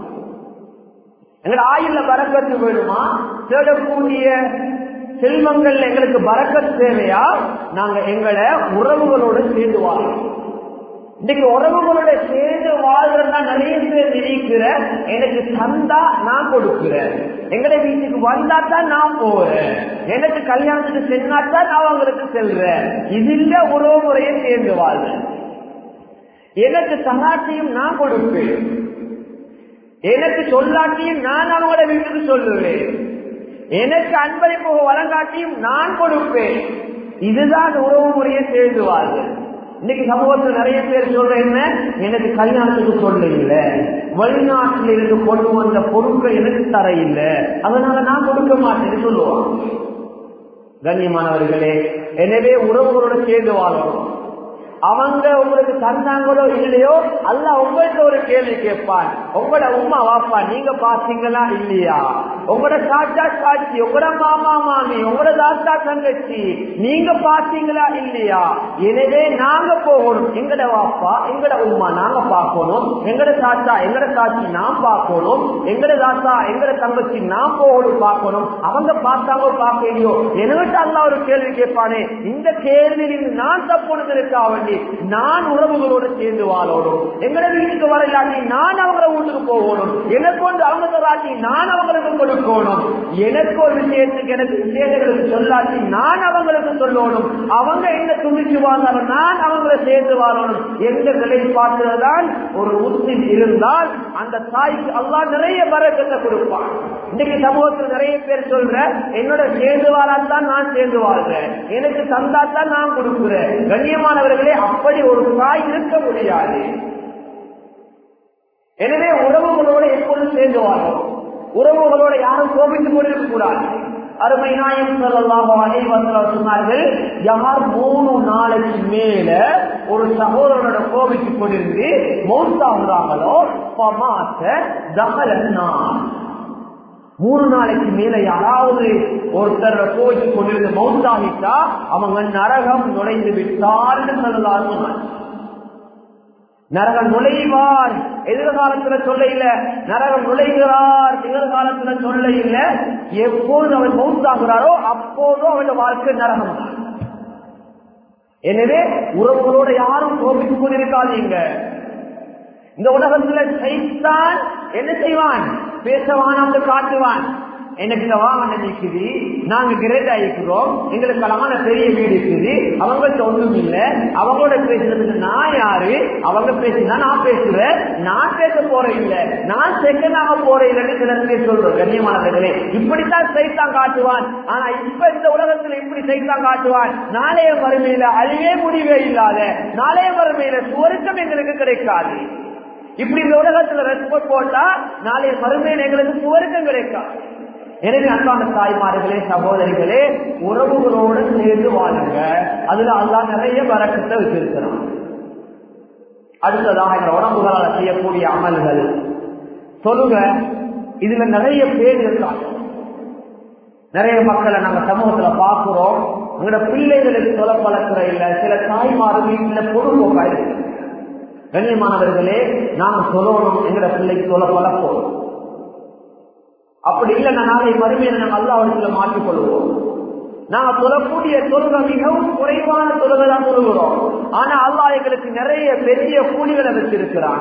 எங்க ஆயுள்ல பறக்கத்து வேணுமா தேடக்கூடிய செல்வங்கள் எங்களுக்கு பறக்கத்து தேவையா நாங்க எங்களை உறவுகளோட சேர்ந்து வாழணும் இன்னைக்கு உறவுகளோட சேர்ந்து வாழ்றதா நிறைய பேர் நினைக்கிற எனக்கு தந்தா நான் கொடுக்கிறேன் எங்கட வீட்டுக்கு வந்தா தான் நான் போறேன் எனக்கு கல்யாணத்துக்கு சென்னா தான் நான் அவங்களுக்கு செல்றேன் இதுல உறவு முறையை சேர்ந்து வாழ்றேன் எனக்கு தராட்டியும் நான் கொடுப்பேன் எனக்கு சொல்லாட்டியும் நான் அவங்களோட வீட்டுக்கு சொல்லுவேன் எனக்கு அன்பளிப்பு வழங்காட்டியும் நான் கொடுப்பேன் இதுதான் உறவு முறையை சேர்ந்து வாழ்றேன் இன்னைக்கு சமூகத்தில் நிறைய பேர் சொல்ற என்ன எனக்கு கல்யாணத்துக்கு சொல்ல இல்ல வெளிநாட்டில் இருந்து கொண்டு வந்த பொருட்கள் எனக்கு தர இல்ல அதனால நான் கொடுக்க மாட்டேன்னு சொல்லுவாங்க கண்ணியமானவர்களே எனவே உறவுகளோட சேர்ந்து வாழணும் அவங்க உங்களுக்கு தந்தாங்களோ இல்லையோ அல்ல உங்கள்கிட்ட ஒரு கேள்வி கேட்பான் உங்களோட உமா வாப்பா நீங்க பாத்தீங்களா இல்லையா உங்களோட சாச்சா சாட்சி உங்களோட மாமா மாமி உங்களோட தாத்தா தங்கச்சி நீங்க பாத்தீங்களா இல்லையா எனவே நாங்க போகணும் எங்கட வாப்பா எங்கட உமா நாங்க பார்க்கணும் எங்கட சாச்சா எங்கட சாட்சி நாம் பார்க்கணும் எங்கட தாத்தா எங்கட தங்கச்சி நாம் போகணும் பார்க்கணும் அவங்க பார்த்தாங்க பார்க்கலையோ என்கிட்ட அல்ல ஒரு கேள்வி கேட்பானே இந்த கேள்வியில் நான் தப்பு இருக்கா வேண்டி நான் உறவுகளோட சேர்ந்து வாழணும் எங்கட வீட்டுக்கு வர இல்லாட்டி நான் அவங்கள வீட்டுக்கு போகணும் எனக்கு கொண்டு அவங்க தராட்டி நான் அவங்களுக்கு கொடுக்கணும் எனக்கு ஒரு விஷயத்துக்கு எனக்கு விஷயங்களுக்கு சொல்லாட்டி நான் அவங்களுக்கு சொல்லணும் அவங்க என்ன துணிச்சு வாழ்ந்தாலும் நான் அவங்கள சேர்ந்து வாழணும் எந்த நிலை பார்க்கிறதான் ஒரு முஸ்லிம் இருந்தால் அந்த தாய்க்கு அல்லா நிறைய வரக்கத்தை கொடுப்பான் இன்னைக்கு சமூகத்தில் நிறைய பேர் சொல்ற என்னோட சேர்ந்து வாழாத்தான் நான் சேர்ந்து வாழ்றேன் எனக்கு தந்தாத்தான் நான் கொடுக்குறேன் கண்ணியமானவர்களே அப்படி ஒரு தாய் இருக்க முடியாது எனவே உறவுகளோட எப்பொழுதும் சேர்ந்து வாழும் உறவுகளோட யாரும் கோபித்துக் கொண்டிருக்க கூடாது அருமை நாயம் சொல்லலாம் அனைவர்கள் சொன்னார்கள் யார் மூணு நாளைக்கு மேல ஒரு சகோதரனோட கோபித்துக் கொண்டிருந்து மௌத்தாகிறாங்களோ பமாத்த தகலன்னா மூணு நாளைக்கு மேல யாராவது ஒருத்தர் கோவிச்சு கொண்டிருந்து மௌத்தாகிட்டா அவங்க நரகம் நுழைந்து விட்டார்னு சொல்லலாம் நரகம் நுழைவார் எதிர்காலத்துல சொல்ல இல்ல நரகம் நுழைகிறார் எதிர்காலத்துல சொல்ல இல்ல எப்போது அவன் மௌத்தாகிறாரோ அப்போதும் அவன் வாழ்க்கை நரகம் தான் எனவே உறவுகளோட யாரும் கோபித்துக் கொண்டிருக்காதீங்க இந்த உலகத்துல சைத்தான் என்ன செய்வான் பேசவான் காட்டுவான் எனக்கு இந்த வாகனம் இருக்குது நாங்க கிரேட் ஆகிக்கிறோம் எங்களுக்கு அழகான பெரிய வீடு இருக்குது அவங்கள்ட்ட ஒண்ணும் இல்ல அவங்களோட பேசுறதுக்கு நான் யாரு அவங்க பேசினா நான் பேசுறேன் நான் பேச போறேன் இல்ல நான் செகண்டாக போறேன் இல்லைன்னு சில பேர் சொல்றோம் கண்ணியமானவர்களே இப்படித்தான் சைத்தான் காட்டுவான் ஆனா இப்ப இந்த உலகத்துல இப்படி சைத்தான் காட்டுவான் நாளைய வறுமையில அழிவே முடிவே இல்லாத நாளைய வறுமையில சுவருக்கம் எங்களுக்கு கிடைக்காது இப்படி இந்த உலகத்துல ரெஸ்பெக்ட் போட்டா நாளைய மறுமையில் எங்களுக்கு சுவருக்கம் கிடைக்காது எனவே அன்பான தாய்மார்களே சகோதரிகளே உறவுகளோடு சேர்ந்து வாழுங்க அதுல அல்லா நிறைய வரக்கத்தை வச்சிருக்கிறோம் அடுத்ததாக எங்க உடம்புகளால் செய்யக்கூடிய அமல்கள் சொல்லுங்க இதுல நிறைய பேர் இருக்காங்க நிறைய மக்களை நாங்க சமூகத்துல பாக்குறோம் உங்களோட பிள்ளைகளுக்கு சொல்ல பழக்கிற இல்ல சில தாய்மார் வீட்டுல பொழுதுபோக்கா இருக்கு கண்ணியமானவர்களே நாங்க சொல்லணும் எங்களோட பிள்ளைக்கு சொல்ல பழப்போம் அப்படி இல்லைன்னா நாளை மறுமையை நம்ம அல்லாவிடத்துல மாற்றிக் கொள்வோம் நாங்க சொல்லக்கூடிய தொழுகை மிகவும் குறைவான தொழுகை தான் தொழுகிறோம் ஆனா அல்லாஹ் எங்களுக்கு நிறைய பெரிய கூலிகளை வச்சிருக்கிறான்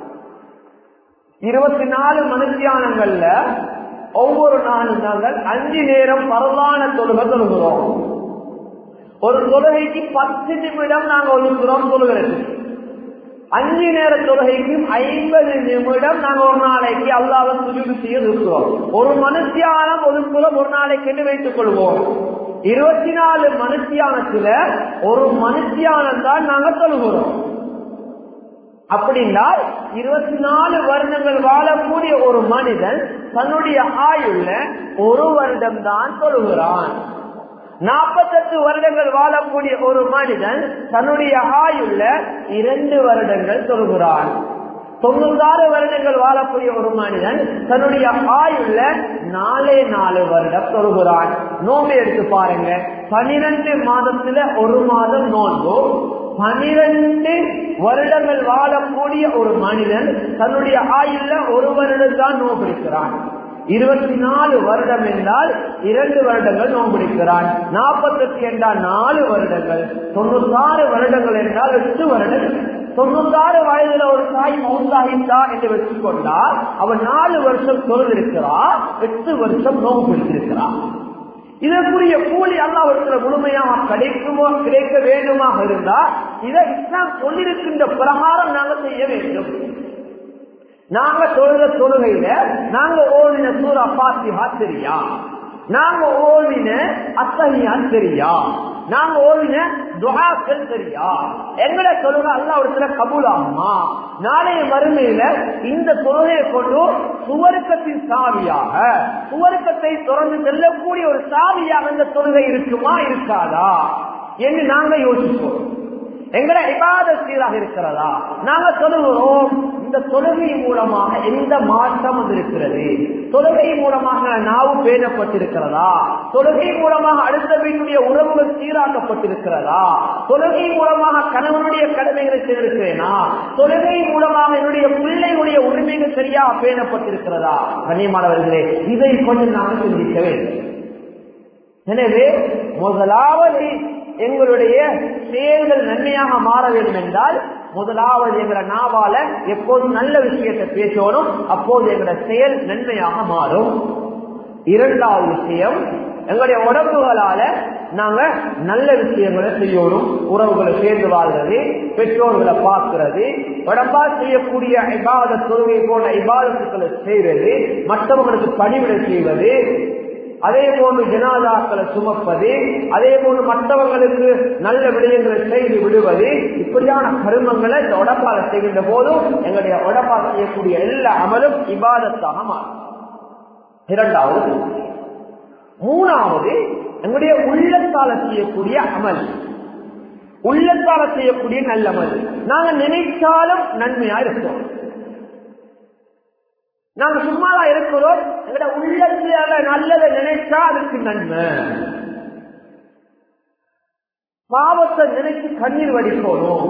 இருபத்தி நாலு மனுஷியானங்கள்ல ஒவ்வொரு நாளும் நாங்கள் அஞ்சு நேரம் பரவான தொழுகை தொழுகிறோம் ஒரு தொழுகைக்கு பத்து நிமிடம் நாங்க ஒழுங்குறோம் தொழுகிறது அஞ்சு நேர தொழுகைக்கும் ஐம்பது நிமிடம் நாங்க ஒரு நாளைக்கு அல்லாத சுஜுகு செய்ய இருக்கிறோம் ஒரு மனுஷியானம் ஒதுக்குறோம் ஒரு நாளைக்கு வைத்துக் கொள்வோம் இருபத்தி நாலு மனுஷியானத்துல ஒரு மனுஷியானம் தான் நாங்க தொழுகிறோம் அப்படின்னா இருபத்தி நாலு வருடங்கள் வாழக்கூடிய ஒரு மனிதன் தன்னுடைய ஆயுள்ள ஒரு வருடம் தான் தொழுகிறான் நாற்பத்தெட்டு வருடங்கள் வாழக்கூடிய ஒரு மனிதன் தன்னுடைய ஆயுள்ள இரண்டு வருடங்கள் சொல்கிறான் தொண்ணூத்தாறு வருடங்கள் வாழக்கூடிய ஒரு மனிதன் தன்னுடைய ஆயுள்ள நாலே நாலு வருடம் சொல்கிறான் நோம்பு எடுத்து பாருங்க பனிரெண்டு மாதத்துல ஒரு மாதம் நோன்பு பனிரெண்டு வருடங்கள் வாழக்கூடிய ஒரு மனிதன் தன்னுடைய ஆயுள்ள ஒரு வருடம் தான் நோம்பிடிக்கிறான் இருபத்தி நாலு வருடம் என்றால் இரண்டு வருடங்கள் நோம்பிடிக்கிறான் நாற்பத்தெட்டு என்றால் நாலு வருடங்கள் தொண்ணூத்தாறு வருடங்கள் என்றால் எட்டு வருடங்கள் தொண்ணூத்தாறு வயதுல ஒரு தாய் மௌசாகித்தா என்று வச்சுக்கொண்டா அவன் நாலு வருஷம் தொழுதிருக்கிறா எட்டு வருஷம் நோம்பு பிடித்திருக்கிறான் இதற்குரிய கூலி அல்லாவிடத்துல முழுமையாக கிடைக்குமோ கிடைக்க வேண்டுமாக இருந்தா இதை இஸ்லாம் சொல்லிருக்கின்ற பிரகாரம் நாங்கள் செய்ய வேண்டும் நாங்க தொழுத தொழுகையில நாங்க ஓடின சூரா பாத்திஹா தெரியா நாங்க ஓடின அத்தகையா தெரியா நாங்க ஓடின துவாக்கள் தெரியா எங்கட தொழுகை அல்ல ஒரு கபூலாகுமா நாளைய மறுமையில இந்த தொழுகையை கொண்டு சுவருக்கத்தின் சாவியாக சுவருக்கத்தை தொடர்ந்து செல்லக்கூடிய ஒரு சாவியாக இந்த தொழுகை இருக்குமா இருக்காதா என்று நாங்க யோசிப்போம் எங்கட இபாத சீராக இருக்கிறதா நாங்க தொழுகிறோம் இந்த தொழுகை மூலமாக எந்த மாற்றம் இருக்கிறது தொழுகை மூலமாக நாவு பேணப்பட்டிருக்கிறதா தொழுகை மூலமாக அடுத்த வீட்டுடைய உறவுகள் சீராக்கப்பட்டிருக்கிறதா தொழுகை மூலமாக கணவனுடைய கடமைகளை செய்திருக்கிறேனா தொழுகை மூலமாக என்னுடைய பிள்ளைகளுடைய உரிமைகள் சரியாக பேணப்பட்டிருக்கிறதா கண்ணியமானவர்களே இதை கொஞ்சம் நாங்கள் சிந்திக்க வேண்டும் எனவே முதலாவது எங்களுடைய செயல்கள் நன்மையாக மாற வேண்டும் என்றால் முதலாவது எங்களை நாவால எப்போதும் நல்ல விஷயத்தை பேசணும் அப்போது எங்களோட செயல் நன்மையாக மாறும் இரண்டாவது விஷயம் எங்களுடைய உடம்புகளால நாங்க நல்ல விஷயங்களை செய்யணும் உறவுகளை சேர்ந்து வாழ்றது பெற்றோர்களை பார்க்கிறது உடம்பா செய்யக்கூடிய இபாத தொழுகை போன்ற இபாதத்துக்களை செய்வது மற்றவங்களுக்கு பணிவிடை செய்வது அதே போன்று ஜனாதாக்களை சுமப்பது அதே போன்று மற்றவர்களுக்கு நல்ல விடயங்களை செய்து விடுவது இப்படியான கருமங்களை இந்த உடம்பால செய்கின்ற போதும் எங்களுடைய உடம்பால் செய்யக்கூடிய எல்லா அமலும் இபாதத்தாக மாறும் இரண்டாவது மூணாவது எங்களுடைய உள்ளத்தால செய்யக்கூடிய அமல் உள்ளத்தால செய்யக்கூடிய நல்ல அமல் நாங்க நினைச்சாலும் நன்மையா இருக்கிறோம் நாங்க சும்மாதான் இருக்கிறோம் எங்கட உள்ளத்துல நல்லதை நினைச்சா அதுக்கு நன்மை பாவத்தை நினைச்சு கண்ணீர் வடிக்கணும்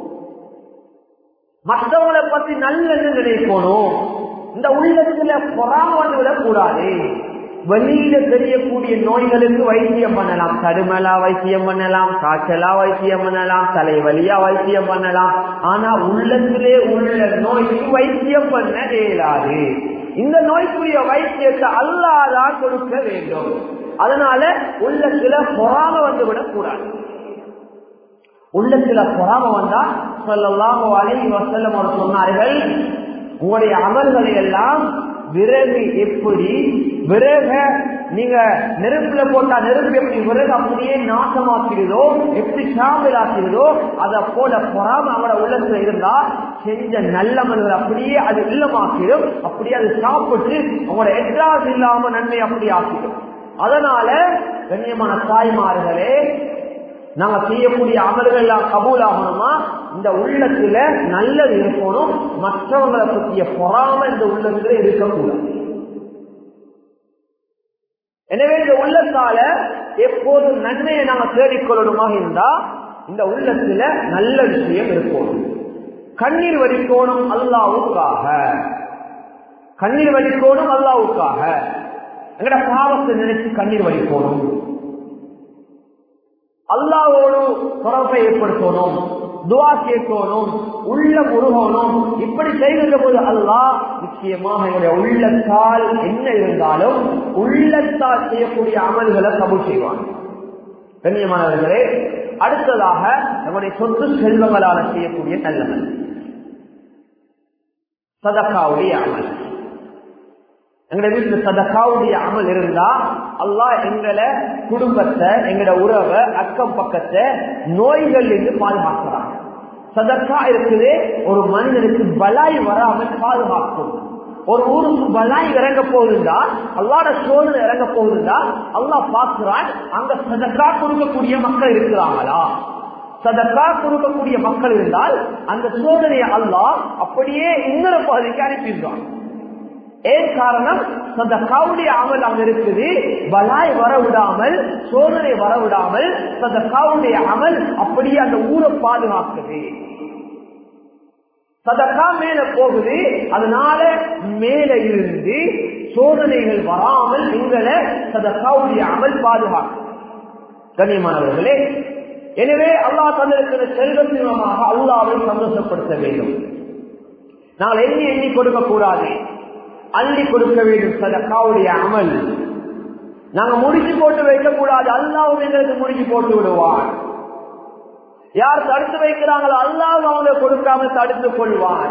மற்றவங்களை பத்தி நல்லது நினைக்கணும் இந்த உள்ளத்துல பொறாம வந்து விடக்கூடாது வெளியில தெரியக்கூடிய நோய்களுக்கு வைத்தியம் பண்ணலாம் கடுமலா வைத்தியம் பண்ணலாம் காய்ச்சலா வைத்தியம் பண்ணலாம் தலைவலியா வைத்தியம் பண்ணலாம் ஆனா உள்ளத்திலே உள்ள நோய்க்கு வைத்தியம் பண்ண இயலாது இந்த நோய்க்குரிய வைத்தியத்தை அல்லாதான் கொடுக்க வேண்டும் அதனால உள்ளத்துல பொறாம வந்து விடக்கூடாது உள்ளத்துல பொறாம வந்தா சொல்லலாம் அழகி வசல்லம் அவர் சொன்னார்கள் உங்களுடைய அமல்களை எல்லாம் விறகு எப்படி விறக நீங்க நெருப்புல போட்டா நெருப்பு எப்படி விறகு அப்படியே நாசமாக்கிறதோ எப்படி சாம்பலாக்கிறதோ அதை போல பொறாம அவட உள்ளத்துல இருந்தா செஞ்ச நல்ல மனிதர் அப்படியே அது இல்லமாக்கிடும் அப்படியே அது சாப்பிட்டு அவங்களோட எட்டாவது இல்லாம நன்மை அப்படி ஆக்கிடும் அதனால கண்ணியமான தாய்மார்களே நாங்க செய்யக்கூடிய அமல்கள் எல்லாம் கபூல் ஆகணுமா இந்த உள்ளத்துல நல்லது இருக்கணும் மற்றவங்களை பற்றிய பொறாம இந்த உள்ளத்துல இருக்கக்கூடாது எனவே இந்த உள்ளத்தால எப்போதும் நன்மையை நாங்க தேடிக்கொள்ளணுமாக இருந்தா இந்த உள்ளத்துல நல்ல விஷயம் இருக்கணும் கண்ணீர் வடிக்கோணும் அல்லாவுக்காக கண்ணீர் வடிக்கோணும் அல்லாவுக்காக எங்கட பாவத்தை நினைச்சு கண்ணீர் வடிக்கோணும் அல்லாவோடு தொடர்பை ஏற்படுத்தணும் துவா கேட்கணும் உள்ள முருகணும் இப்படி செய்கின்ற போது அல்லாஹ் நிச்சயமாக என்னுடைய உள்ளத்தால் என்ன இருந்தாலும் உள்ளத்தால் செய்யக்கூடிய அமல்களை கபூல் செய்வான் கண்ணியமானவர்களே அடுத்ததாக நம்முடைய சொத்து செல்வங்களால செய்யக்கூடிய நல்லவன் சதக்காவுடைய அமல் எங்களுடைய வீட்டுல சதக்காவுடைய அமல் இருந்தா அல்லாஹ் எங்களை குடும்பத்தை எங்களோட உறவை அக்கம் பக்கத்தை நோய்கள் இருந்து பாதுகாக்கிறாங்க சதக்கா இருக்குது ஒரு மனிதனுக்கு பலாய் வராமல் பாதுகாக்கும் ஒரு ஊருக்கு பலாய் இறங்க போகுதுண்டா அல்லாட சோதனை இறங்க போகுதுண்டா அல்லாஹ் பார்க்கிறான் அங்க சதக்கா கொடுக்கக்கூடிய மக்கள் இருக்கிறாங்களா சதக்கா கொடுக்கக்கூடிய மக்கள் இருந்தால் அந்த சோதனையை அல்லாஹ் அப்படியே இன்னொரு பகுதிக்கு அனுப்பிடுறான் ஏன் காரணம் சதக்காவுடைய அமல் அங்க இருக்குது பலாய் வர விடாமல் சோதனை வர விடாமல் சதக்காவுடைய அமல் அப்படியே அந்த ஊரை பாதுகாக்குது சதக்கா மேல போகுது அதனால மேல இருந்து சோதனைகள் வராமல் எங்களை சதக்காவுடைய அமல் பாதுகாக்கும் கண்ணியமானவர்களே எனவே அல்லாஹ் தந்திருக்கிற செல்வத்தின் மூலமாக அல்லாவை சந்தோஷப்படுத்த வேண்டும் நாங்கள் எண்ணி எண்ணி கொடுக்க கூடாது அள்ளி கொடுக்க வேண்டும் சதக்காவுடைய அமல் நாங்க முடிச்சு போட்டு வைக்க கூடாது அல்லாவும் எங்களுக்கு முடிச்சு போட்டு விடுவான் யார் தடுத்து வைக்கிறாங்களோ அல்லாவும் அவங்க கொடுக்காம தடுத்துக் கொள்வான்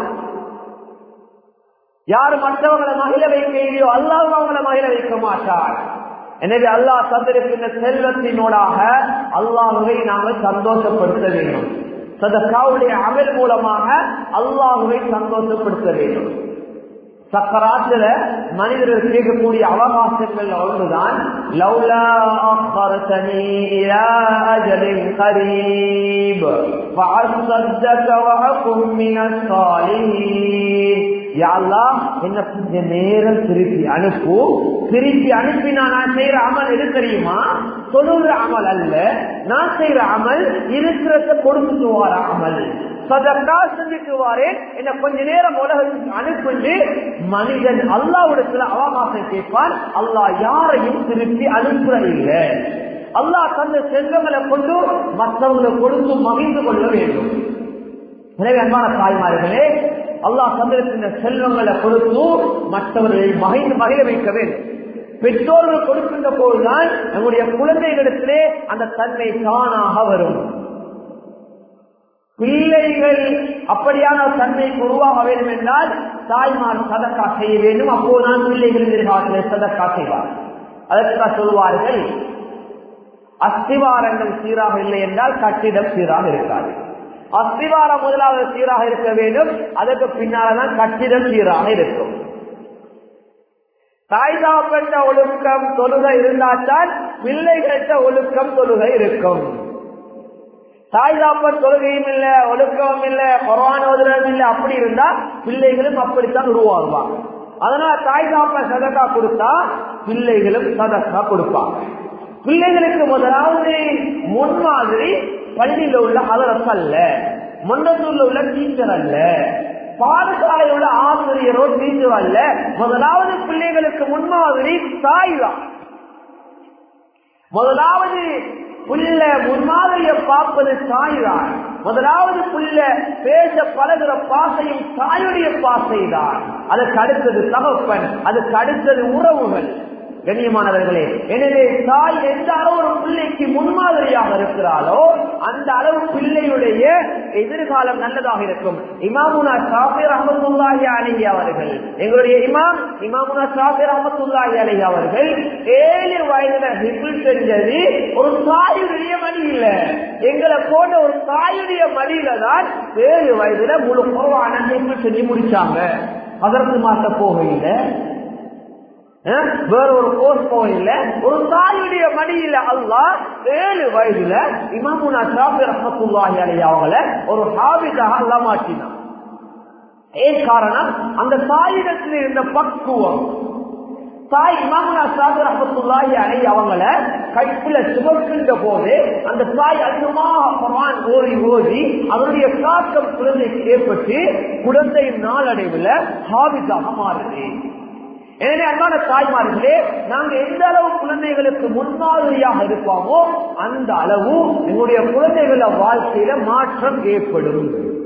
யார் மற்றவங்களை மகிழ வைக்க இல்லையோ அல்லாவும் அவங்களை மகிழ வைக்க மாட்டார் எனவே அல்லாஹ் தந்திருக்கின்ற செல்வத்தினோடாக அல்லாஹுவை நாங்கள் சந்தோஷப்படுத்த வேண்டும் சதக்காவுடைய அமல் மூலமாக அல்லாஹுவை சந்தோஷப்படுத்த வேண்டும் சக்கராத்துல மனிதர்கள் கேட்கக்கூடிய அவகாசங்கள் ஒன்றுதான் லவ்லா அخرتني الى اجل قريب فاصدق واكن من الصالحين யா அல்லாஹ் என்ன கொஞ்ச நேரம் திருப்பி அனுப்பு திருப்பி அனுப்பினா நான் செய்யற அமல் எது தெரியுமா தொழுகிற அமல் அல்ல நான் செய்யற அமல் இருக்கிறத கொடுத்துட்டு வர அமல் சதக்கா செஞ்சுட்டு வாரேன் என்ன கொஞ்ச நேரம் உலகத்துக்கு அனுப்பிட்டு மனிதன் அல்லாவிடத்துல அவகாசம் கேட்பான் அல்லாஹ் யாரையும் திருப்பி அனுப்புற இல்லை அல்லாஹ் தந்த செல்வங்களை கொண்டு மற்றவங்களை கொடுத்து மகிழ்ந்து கொள்ள வேண்டும் எனவே அன்பான தாய்மார்களே அல்லாஹ் தந்திருக்கின்ற செல்வங்களை கொடுத்து மற்றவர்களை மகிழ்ந்து மகிழ வைக்க வேண்டும் பெற்றோர்கள் கொடுக்கின்ற போதுதான் நம்முடைய குழந்தைகளிடத்திலே அந்த தன்மை தானாக வரும் பிள்ளைகள் அப்படியான தன்மைக்கு உருவாக வேண்டும் என்றால் தாய்மார் சதக்கா செய்ய வேண்டும் அப்போதுதான் பிள்ளைகள் எதிர்காலத்தில் சதக்கா செய்வார் அதற்காக சொல்வார்கள் அஸ்திவாரங்கள் சீராக இல்லை என்றால் கட்டிடம் சீராக இருக்காது அஸ்திவாரம் முதலாவது சீராக இருக்க வேண்டும் அதற்கு பின்னால்தான் கட்டிடம் சீராக இருக்கும் தாய்தாப்பட்ட ஒழுக்கம் தொழுகை இருந்தால்தான் பிள்ளைகள்கிட்ட ஒழுக்கம் தொழுகை இருக்கும் தாய்தாப்பன் தொழுகையும் இல்ல ஒழுக்கமும் இல்ல கொரோனா ஓதுறதும் இல்ல அப்படி இருந்தா பிள்ளைகளும் அப்படித்தான் உருவாகுவாங்க அதனால தாய்தாப்பன் சதக்கா கொடுத்தா பிள்ளைகளும் சதக்கா கொடுப்பாங்க பிள்ளைகளுக்கு முதலாவது முன்மாதிரி பள்ளியில உள்ள அதரசு அல்ல மண்டலத்தில் உள்ள டீச்சர் அல்ல பாடசாலையில் உள்ள ஆசிரியரோ டீச்சர் அல்ல முதலாவது பிள்ளைகளுக்கு முன்மாதிரி தாய் தான் முதலாவது புள்ள முன்மாதிரிய பார்ப்பது தாய் தான் முதலாவது புள்ள பேச பழகிற பாசையும் தாயுடைய பாசை தான் அதுக்கு அடுத்தது தகப்பன் அதுக்கு அடுத்தது உறவுகள் கண்ணியமானவர்களே எனவே தாய் எந்த அளவு ஒரு பிள்ளைக்கு முன்மாதிரியாக இருக்கிறாளோ அந்த அளவு பிள்ளையுடைய எதிர்காலம் நல்லதாக இருக்கும் இமாமுனா சாஃபிர் அஹமத்துல்லாஹி அலஹி அவர்கள் எங்களுடைய இமாம் இமாமுனா சாஃபிர் அஹமத்துல்லாஹி அலஹி அவர்கள் ஏழு வயதுல ஹிபிள் செஞ்சது ஒரு தாயுடைய மடி இல்ல எங்களை போன்ற ஒரு தாயுடைய மடியில தான் ஏழு வயதுல முழு குறவான ஹிபிள் செஞ்சு முடிச்சாங்க அதற்கு மாற்ற போகையில வேற ஒரு கோர்ஸ் போகல ஒரு தாயுடைய மடியில அல்லா ஏழு வயதுல இமாமுனா ஷாபி ரஹமத்துல்லாஹி அலி அவங்கள ஒரு ஹாபிதாக அல்லா மாற்றினான் ஏன் காரணம் அந்த தாயிடத்தில் இருந்த பக்குவம் தாய் இமாமுனா ஷாபி ரஹமத்துல்லாஹி அலி அவங்கள கைப்புல சுமக்கின்ற போது அந்த தாய் அதிகமாக குரான் ஓடி ஓடி அவருடைய தாக்கம் குழந்தைக்கு ஏற்பட்டு குழந்தையின் நாளடைவுல ஹாபிதாக மாறுது எனவே அன்பான தாய்மார்களே நாங்க எந்த அளவு குழந்தைகளுக்கு முன்மாதிரியாக இருப்போமோ அந்த அளவு எங்களுடைய குழந்தைகள வாழ்க்கையில மாற்றம் ஏற்படும்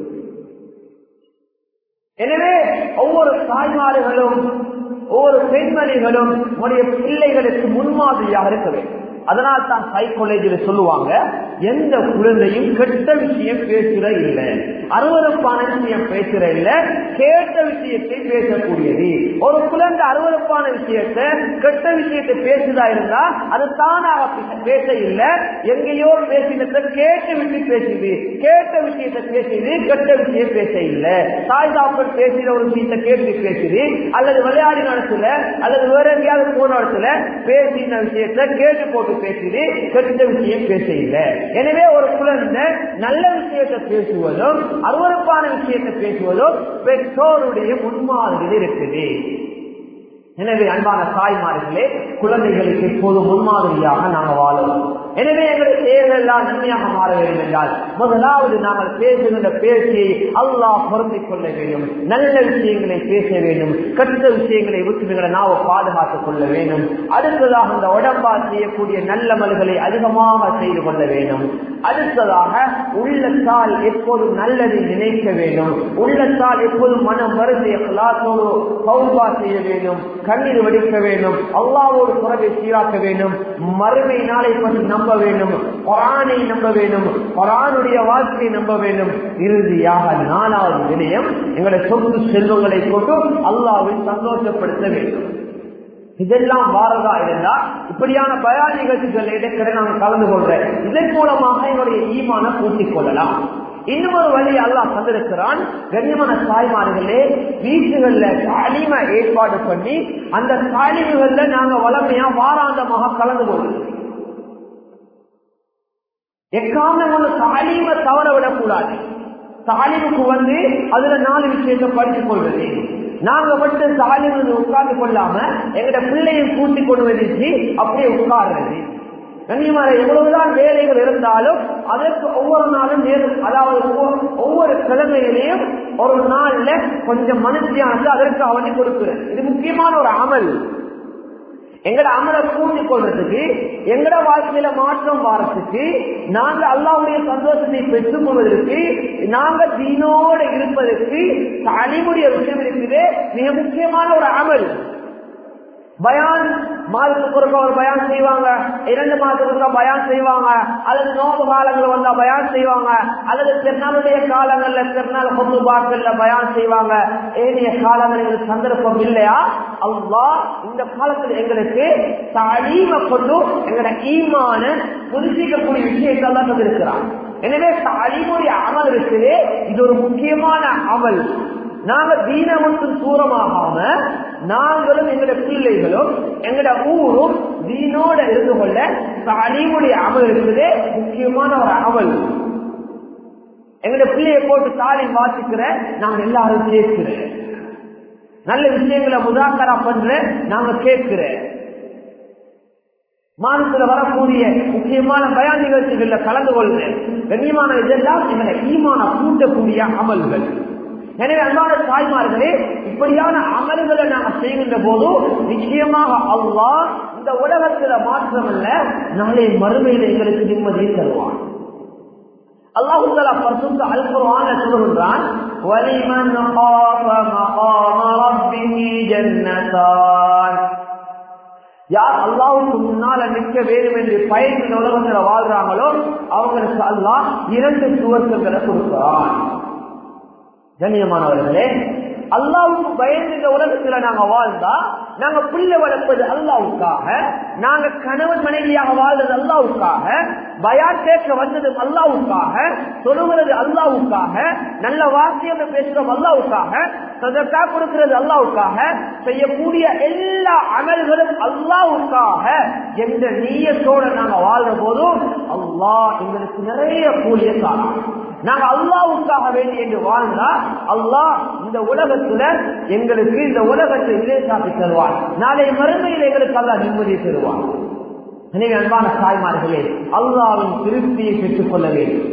எனவே ஒவ்வொரு தாய்மார்களும் ஒவ்வொரு பெண்மணிகளும் உடைய பிள்ளைகளுக்கு முன்மாதிரியாக இருக்க வேண்டும் அதனால் தான் சைக்காலஜியில் சொல்லுவாங்க எந்த குழந்தையும் கெட்ட விஷயம் பேசுற இல்லை அருவறுப்பான விஷயம் பேசுற இல்ல கேட்ட விஷயத்தை பேசக்கூடியது ஒரு குழந்தை அருவறுப்பான விஷயத்தை கெட்ட விஷயத்தை பேசுதா இருந்தா அது தானாக பேச இல்லை எங்கேயோ பேசினத்தை கேட்டு விட்டு பேசுது கேட்ட விஷயத்தை பேசுது கெட்ட விஷயம் பேச இல்லை தாய் தாப்பன் பேசுற ஒரு விஷயத்தை கேட்டு பேசுது அல்லது விளையாடி நடத்துல அல்லது வேற எங்கேயாவது போன இடத்துல பேசின விஷயத்தை கேட்டு போட்டு பேசுது கெட்ட விஷயம் பேச இல்லை எனவே ஒரு குழந்தை நல்ல விஷயத்தை பேசுவதும் அருவறுப்பான விஷயத்தை பேசுவதும் பெற்றோருடைய முன்மாதிரியில் இருக்குது எனவே அன்பான தாய்மார்களே குழந்தைகளுக்கு எப்போது முன்மாதிரியாக நாங்கள் வாழணும் எனவே எங்களுடைய செயல்கள் எல்லாம் நன்மையாக மாற வேண்டும் என்றால் முதலாவது நாங்கள் பேசுகின்ற பேச்சை அல்லாஹ் பொருந்திக் கொள்ள வேண்டும் நல்ல விஷயங்களை பேச வேண்டும் கெட்ட விஷயங்களை விட்டுகளை நாம பாதுகாத்துக் கொள்ள வேண்டும் அடுத்ததாக இந்த உடம்பால் செய்யக்கூடிய நல்ல மல்களை அதிகமாக செய்து கொள்ள வேண்டும் அடுத்ததாக உள்ளத்தால் எப்போதும் நல்லதை நினைக்க வேண்டும் உள்ளத்தால் எப்போதும் மனம் வருந்திய கலாத்தோடு பௌபா செய்ய வேண்டும் கண்ணீர் வடிக்க வேண்டும் அல்லாவோடு குறவை சீராக்க வேண்டும் மறுமை நாளை பற்றி நம்ப வேண்டும் குரானை நம்ப வேண்டும் குரானுடைய வாழ்க்கையை நம்ப வேண்டும் இறுதியாக நாலாவது விடயம் எங்களுடைய சொத்து செல்வங்களை கொண்டு அல்லாவை சந்தோஷப்படுத்த வேண்டும் இதெல்லாம் வாரதா இருந்தா இப்படியான பயான் நிகழ்ச்சிகள் இடக்கிற நாங்கள் கலந்து கொள்றேன் இதன் மூலமாக என்னுடைய ஈமான கூட்டிக் கொள்ளலாம் இன்னும் ஒரு வழி அல்லாஹ் தந்திருக்கிறான் கண்ணியமான தாய்மார்களே வீட்டுகள்ல தாலிம ஏற்பாடு பண்ணி அந்த தாலிமுகள்ல நாங்க வளமையா வாராந்தமாக கலந்து கொள்வோம் எக்காரணம் ஒன்று தாலீம தவற விடக்கூடாது தாலிமுக்கு வந்து அதுல நாலு விஷயத்தை படித்துக் கொள்வது நாங்க மட்டும் தாலிமு உட்கார்ந்து கொள்ளாம எங்கட பிள்ளையும் கூட்டிக் கொண்டு வந்துச்சு அப்படியே உட்கார்றது கண்ணியமான எவ்வளவுதான் வேலைகள் இருந்தாலும் அதற்கு ஒவ்வொரு நாளும் நேரம் அதாவது ஒவ்வொரு- ஒவ்வொரு கிழமையிலையும் ஒரு நாள்ல கொஞ்சம் மனுஷியானது அதற்கு அவனை கொடுக்கிறது இது முக்கியமான ஒரு அமல் எங்கட அமலை கூட்டிக் கொள்றதுக்கு எங்கட வாழ்க்கையில மாற்றம் வாரத்துக்கு நாங்க அல்லாவுடைய சந்தோஷத்தை பெற்றுக் கொள்வதற்கு நாங்க தீனோட இருப்பதற்கு அழிமுடைய விஷயம் இருக்குது மிக முக்கியமான ஒரு அமல் பயான் மாதத்துக்கு ஒருக்கா ஒரு பயான் செய்வாங்க இரண்டு மாதத்துக்கு ஒருக்கா பயான் செய்வாங்க அல்லது நோம்பு காலங்கள் வந்தா பயான் செய்வாங்க அல்லது திருநாளுடைய காலங்கள்ல திருநாள் பொது பாக்கல்ல பயான் செய்வாங்க ஏனைய காலங்கள் எங்களுக்கு சந்தர்ப்பம் இல்லையா அல்லாஹ் இந்த காலத்தில் எங்களுக்கு தாலீம கொண்டு எங்களோட ஈமான புதுப்பிக்கக்கூடிய விஷயத்தை தான் தந்திருக்கிறான் எனவே தாலீமுடைய அமல் இருக்குது இது ஒரு முக்கியமான அமல் நாங்க தீன மட்டும் தூரமாகாம நாங்களும் எங்கட பிள்ளைகளும் எங்கட ஊரும் தீனோட இருந்து கொள்ள தாலீமுடைய அமல் இருக்குது முக்கியமான ஒரு அமல் எங்கட பிள்ளைய போட்டு தாலி வாசிக்கிற நாங்க எல்லாரும் கேட்கிறேன் நல்ல விஷயங்களை முதாக்கரா பண்ற நாங்க கேட்கிறேன் மாதத்துல வரக்கூடிய முக்கியமான பயான் நிகழ்ச்சிகள்ல கலந்து கொள்கிறேன் கண்ணியமான இதெல்லாம் எங்களை ஈமான கூட்டக்கூடிய அமல்கள் எனவே அன்பான தாய்மார்களே இப்படியான அமல்களை நாங்க செய்கின்ற போது நிச்சயமாக அல்லாஹ் இந்த உலகத்துல மாற்றமல்ல நாளை மறுமையில எங்களுக்கு நிம்மதியை தருவான் அல்லாஹு தஆலா பரிசுத்த அல் குர்ஆன்ல சொல்றான் வலிமன் காஃப மகாம ரப்பிஹி ஜன்னதான் யார் அல்லாஹ்வுக்கு முன்னால நிற்க வேண்டும் என்று பயந்து உலகத்துல வாழ்றாங்களோ அவங்களுக்கு அல்லாஹ் இரண்டு சுவர்க்கங்களை கொடுக்கிறான் கண்ணியமானவர்களே அல்லாவுக்கு பயந்து இந்த உலகத்துல நாங்க வாழ்ந்தா நாங்க பிள்ளை வளர்ப்பது அல்லாவுக்காக நாங்க கணவன் மனைவியாக வாழ்றது அல்லாவுக்காக பயான் கேட்க வந்தது அல்லாவுக்காக சொல்லுகிறது அல்லாவுக்காக நல்ல வாக்கியம் பேசுறோம் அல்லாவுக்காக சதக்கா கொடுக்கிறது அல்லாவுக்காக செய்யக்கூடிய எல்லா அமல்களும் அல்லாவுக்காக என்ற நீயத்தோட நாங்க வாழ்ற போதும் அல்லாஹ் எங்களுக்கு நிறைய கூலிய தாரான் நாங்க அல்லாவுக்காக வேண்டி என்று வாழ்ந்தா அல்லாஹ் இந்த உலகத்துல எங்களுக்கு இந்த உலகத்தை இலேசாக்கி தருவான் நாளை மறுமையில் எங்களுக்கு அல்லாஹ் நிம்மதியை தருவான் எனவே அன்பான தாய்மார்களே அல்லாவின் திருப்தியை பெற்றுக் கொள்ள வேண்டும்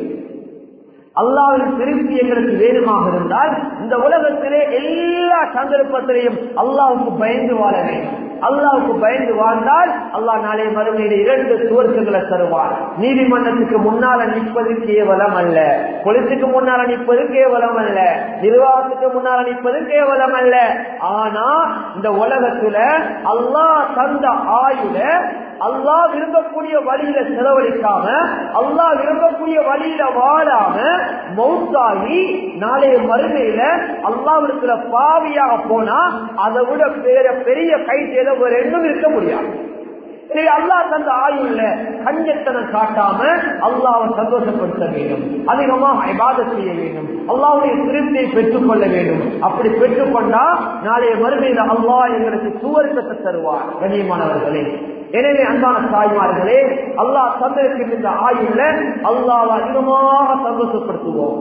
அல்லாவின் திருப்தி எங்களுக்கு வேணுமாக இருந்தால் இந்த உலகத்திலே எல்லா சந்தர்ப்பத்திலையும் அல்லாவுக்கு பயந்து வாழ வேண்டும் அல்லாவுக்கு பயந்து வாழ்ந்தால் அல்லாஹ் நாளை மறுமையில இரண்டு சுவர்க்கங்களை தருவார் நீதிமன்றத்துக்கு முன்னால நிற்பது கேவலம் அல்ல பொலிசுக்கு முன்னால நிற்பது கேவலம் அல்ல நிர்வாகத்துக்கு முன்னால நிற்பது கேவலம் அல்ல ஆனா இந்த உலகத்துல அல்லாஹ் தந்த ஆயுத அல்லாஹ் விரும்பக்கூடிய வழியில செலவழிக்காம அல்லாஹ் விரும்பக்கூடிய வழியில வாழாம மௌத்தாகி நாளைய மறுமையில அல்லாவிடத்துல பாவியாக போனா அதை விட பெரிய பெரிய கை செய்த ஒரு எண்ணம் இருக்க முடியாது எனவே அல்லாஹ் தந்த ஆயுள்ல கஞ்சத்தனம் காட்டாம அல்லாவை சந்தோஷப்படுத்த வேண்டும் அதிகமாக இபாதத் செய்ய வேண்டும் அல்லாவுடைய திருப்தியை பெற்றுக் கொள்ள வேண்டும் அப்படி பெற்றுக்கொண்டா நாளைய மறுமையில அல்லாஹ் எங்களுக்கு சுவர்க்கத்தை தருவார் கண்ணியமானவர்களே எனவே அன்பான தாய்மார்களே அல்லாஹ் தந்திருக்கின்ற ஆயுள்ல அல்லாவை அதிகமாக சந்தோஷப்படுத்துவோம்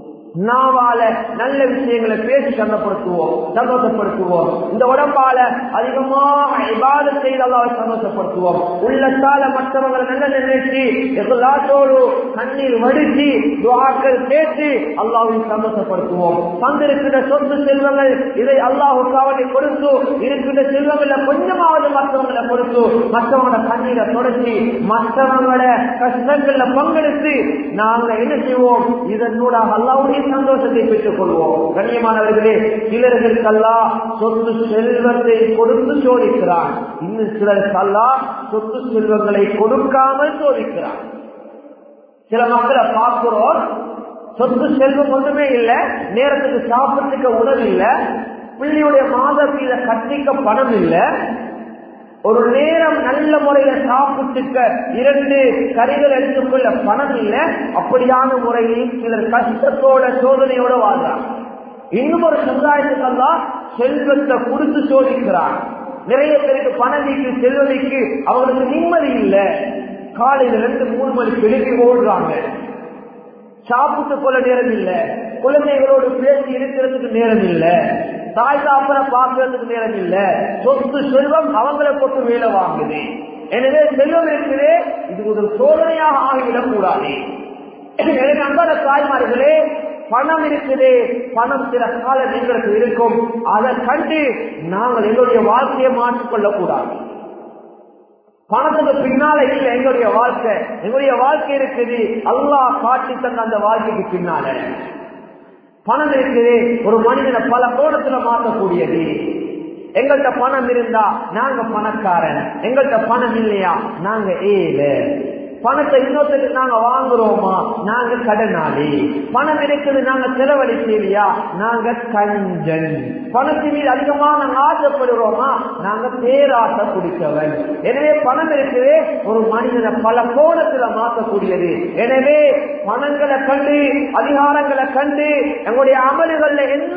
நாவால நல்ல விஷயங்களை பேசி சந்தப்படுத்துவோம் சந்தோஷப்படுத்துவோம் இந்த உடம்பால அதிகமாக இபாத செய்து அல்லாவை சந்தோஷப்படுத்துவோம் உள்ளத்தால மற்றவங்களை நல்ல நினைச்சு எல்லாத்தோடு கண்ணீர் வடிச்சு துவாக்கள் கேட்டு அல்லாவையும் சந்தோஷப்படுத்துவோம் தந்திருக்கிற சொத்து செல்வங்கள் இதை அல்லாஹுக்காவனை கொடுத்து இருக்கின்ற செல்வங்களை கொஞ்சமாவது மற்றவங்களை கொடுத்து மற்றவங்களோட கண்ணீரை தொடச்சி மற்றவங்களோட கஷ்டங்கள்ல பங்கெடுத்து நாங்க என்ன செய்வோம் இதனூடாக அல்லாவுடைய சந்தோஷத்தை பெற்றுக் கொள்வோம் கண்ணியமானவர்களே சிலர்களுக்கு அல்லா சொத்து செல்வத்தை கொடுத்து சோதிக்கிறான் இன்னும் சிலருக்கு அல்லா சொத்து செல்வங்களை கொடுக்காமல் சோதிக்கிறான் சில மக்களை பார்க்கிறோம் சொத்து செல்வம் ஒன்றுமே இல்லை நேரத்துக்கு சாப்பிட்டுக்க உணவு இல்லை பிள்ளையுடைய மாதத்தில கட்டிக்க பணம் இல்லை ஒரு நேரம் நல்ல முறையில சாப்பிட்டுக்க இரண்டு கறிகள் எடுத்துக்கொள்ள பணம் இல்லை அப்படியான முறையில் சிலர் கஷ்டத்தோட சோதனையோட வாழ்றாங்க இன்னும் ஒரு சமுதாயத்துக்கெல்லாம் செல்வத்தை கொடுத்து சோதிக்கிறான் நிறைய பேருக்கு பணவிக்கு செல்வதைக்கு அவங்களுக்கு நிம்மதி இல்லை காலையில ரெண்டு மூணு மணிக்கு எழுப்பி ஓடுறாங்க சாப்பிட்டு கொள்ள நேரம் இல்லை குழந்தைகளோடு பேசி இருக்கிறதுக்கு நேரம் இல்லை தாய் தாப்பனை பார்க்கறதுக்கு நேரம் இல்லை சொத்து செல்வம் அவங்களை போட்டு வேலை வாங்குது எனவே செல்வம் இருக்குது இது ஒரு சோதனையாக ஆகிவிடக் கூடாது எனவே அன்பான தாய்மார்களே பணம் இருக்குது பணம் சில காலம் எங்களுக்கு இருக்கும் அதை கண்டு நாங்கள் எங்களுடைய வாழ்க்கையை மாற்றிக்கொள்ளக் கூடாது பணத்துக்கு பின்னால இல்ல எங்களுடைய வாழ்க்கை எங்களுடைய வாழ்க்கை இருக்குது அல்லாஹ் காட்டி தந்த அந்த வாழ்க்கைக்கு பின்னால பணம் இருக்குது ஒரு மனிதனை பல கோணத்துல மாற்றக்கூடியது எங்கள்கிட்ட பணம் இருந்தா நாங்க பணக்காரன் எங்கள்கிட்ட பணம் இல்லையா நாங்க ஏழு பணத்தை இன்னொருத்தருக்கு நாங்க வாங்குறோமா நாங்க கடனாளி பணம் இருக்குது நாங்க செலவழிக்கலையா நாங்க கஞ்சன் பணத்தின் மீது அதிகமா நாங்க ஆசைப்படுறோமா நாங்க பேராசை குடிக்கவன் எனவே பணம் இருக்குது ஒரு மனிதனை பல கோணத்துல மாற்றக்கூடியது எனவே பணங்களை கண்டு அதிகாரங்களை கண்டு எங்களுடைய அமல்கள்ல என்ன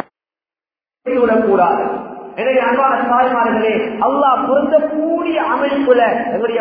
விடக்கூடாது எனவே அன்பான தாய்மார்களே அல்லாஹ் பொருந்தக்கூடிய அமைப்புல எங்களுடைய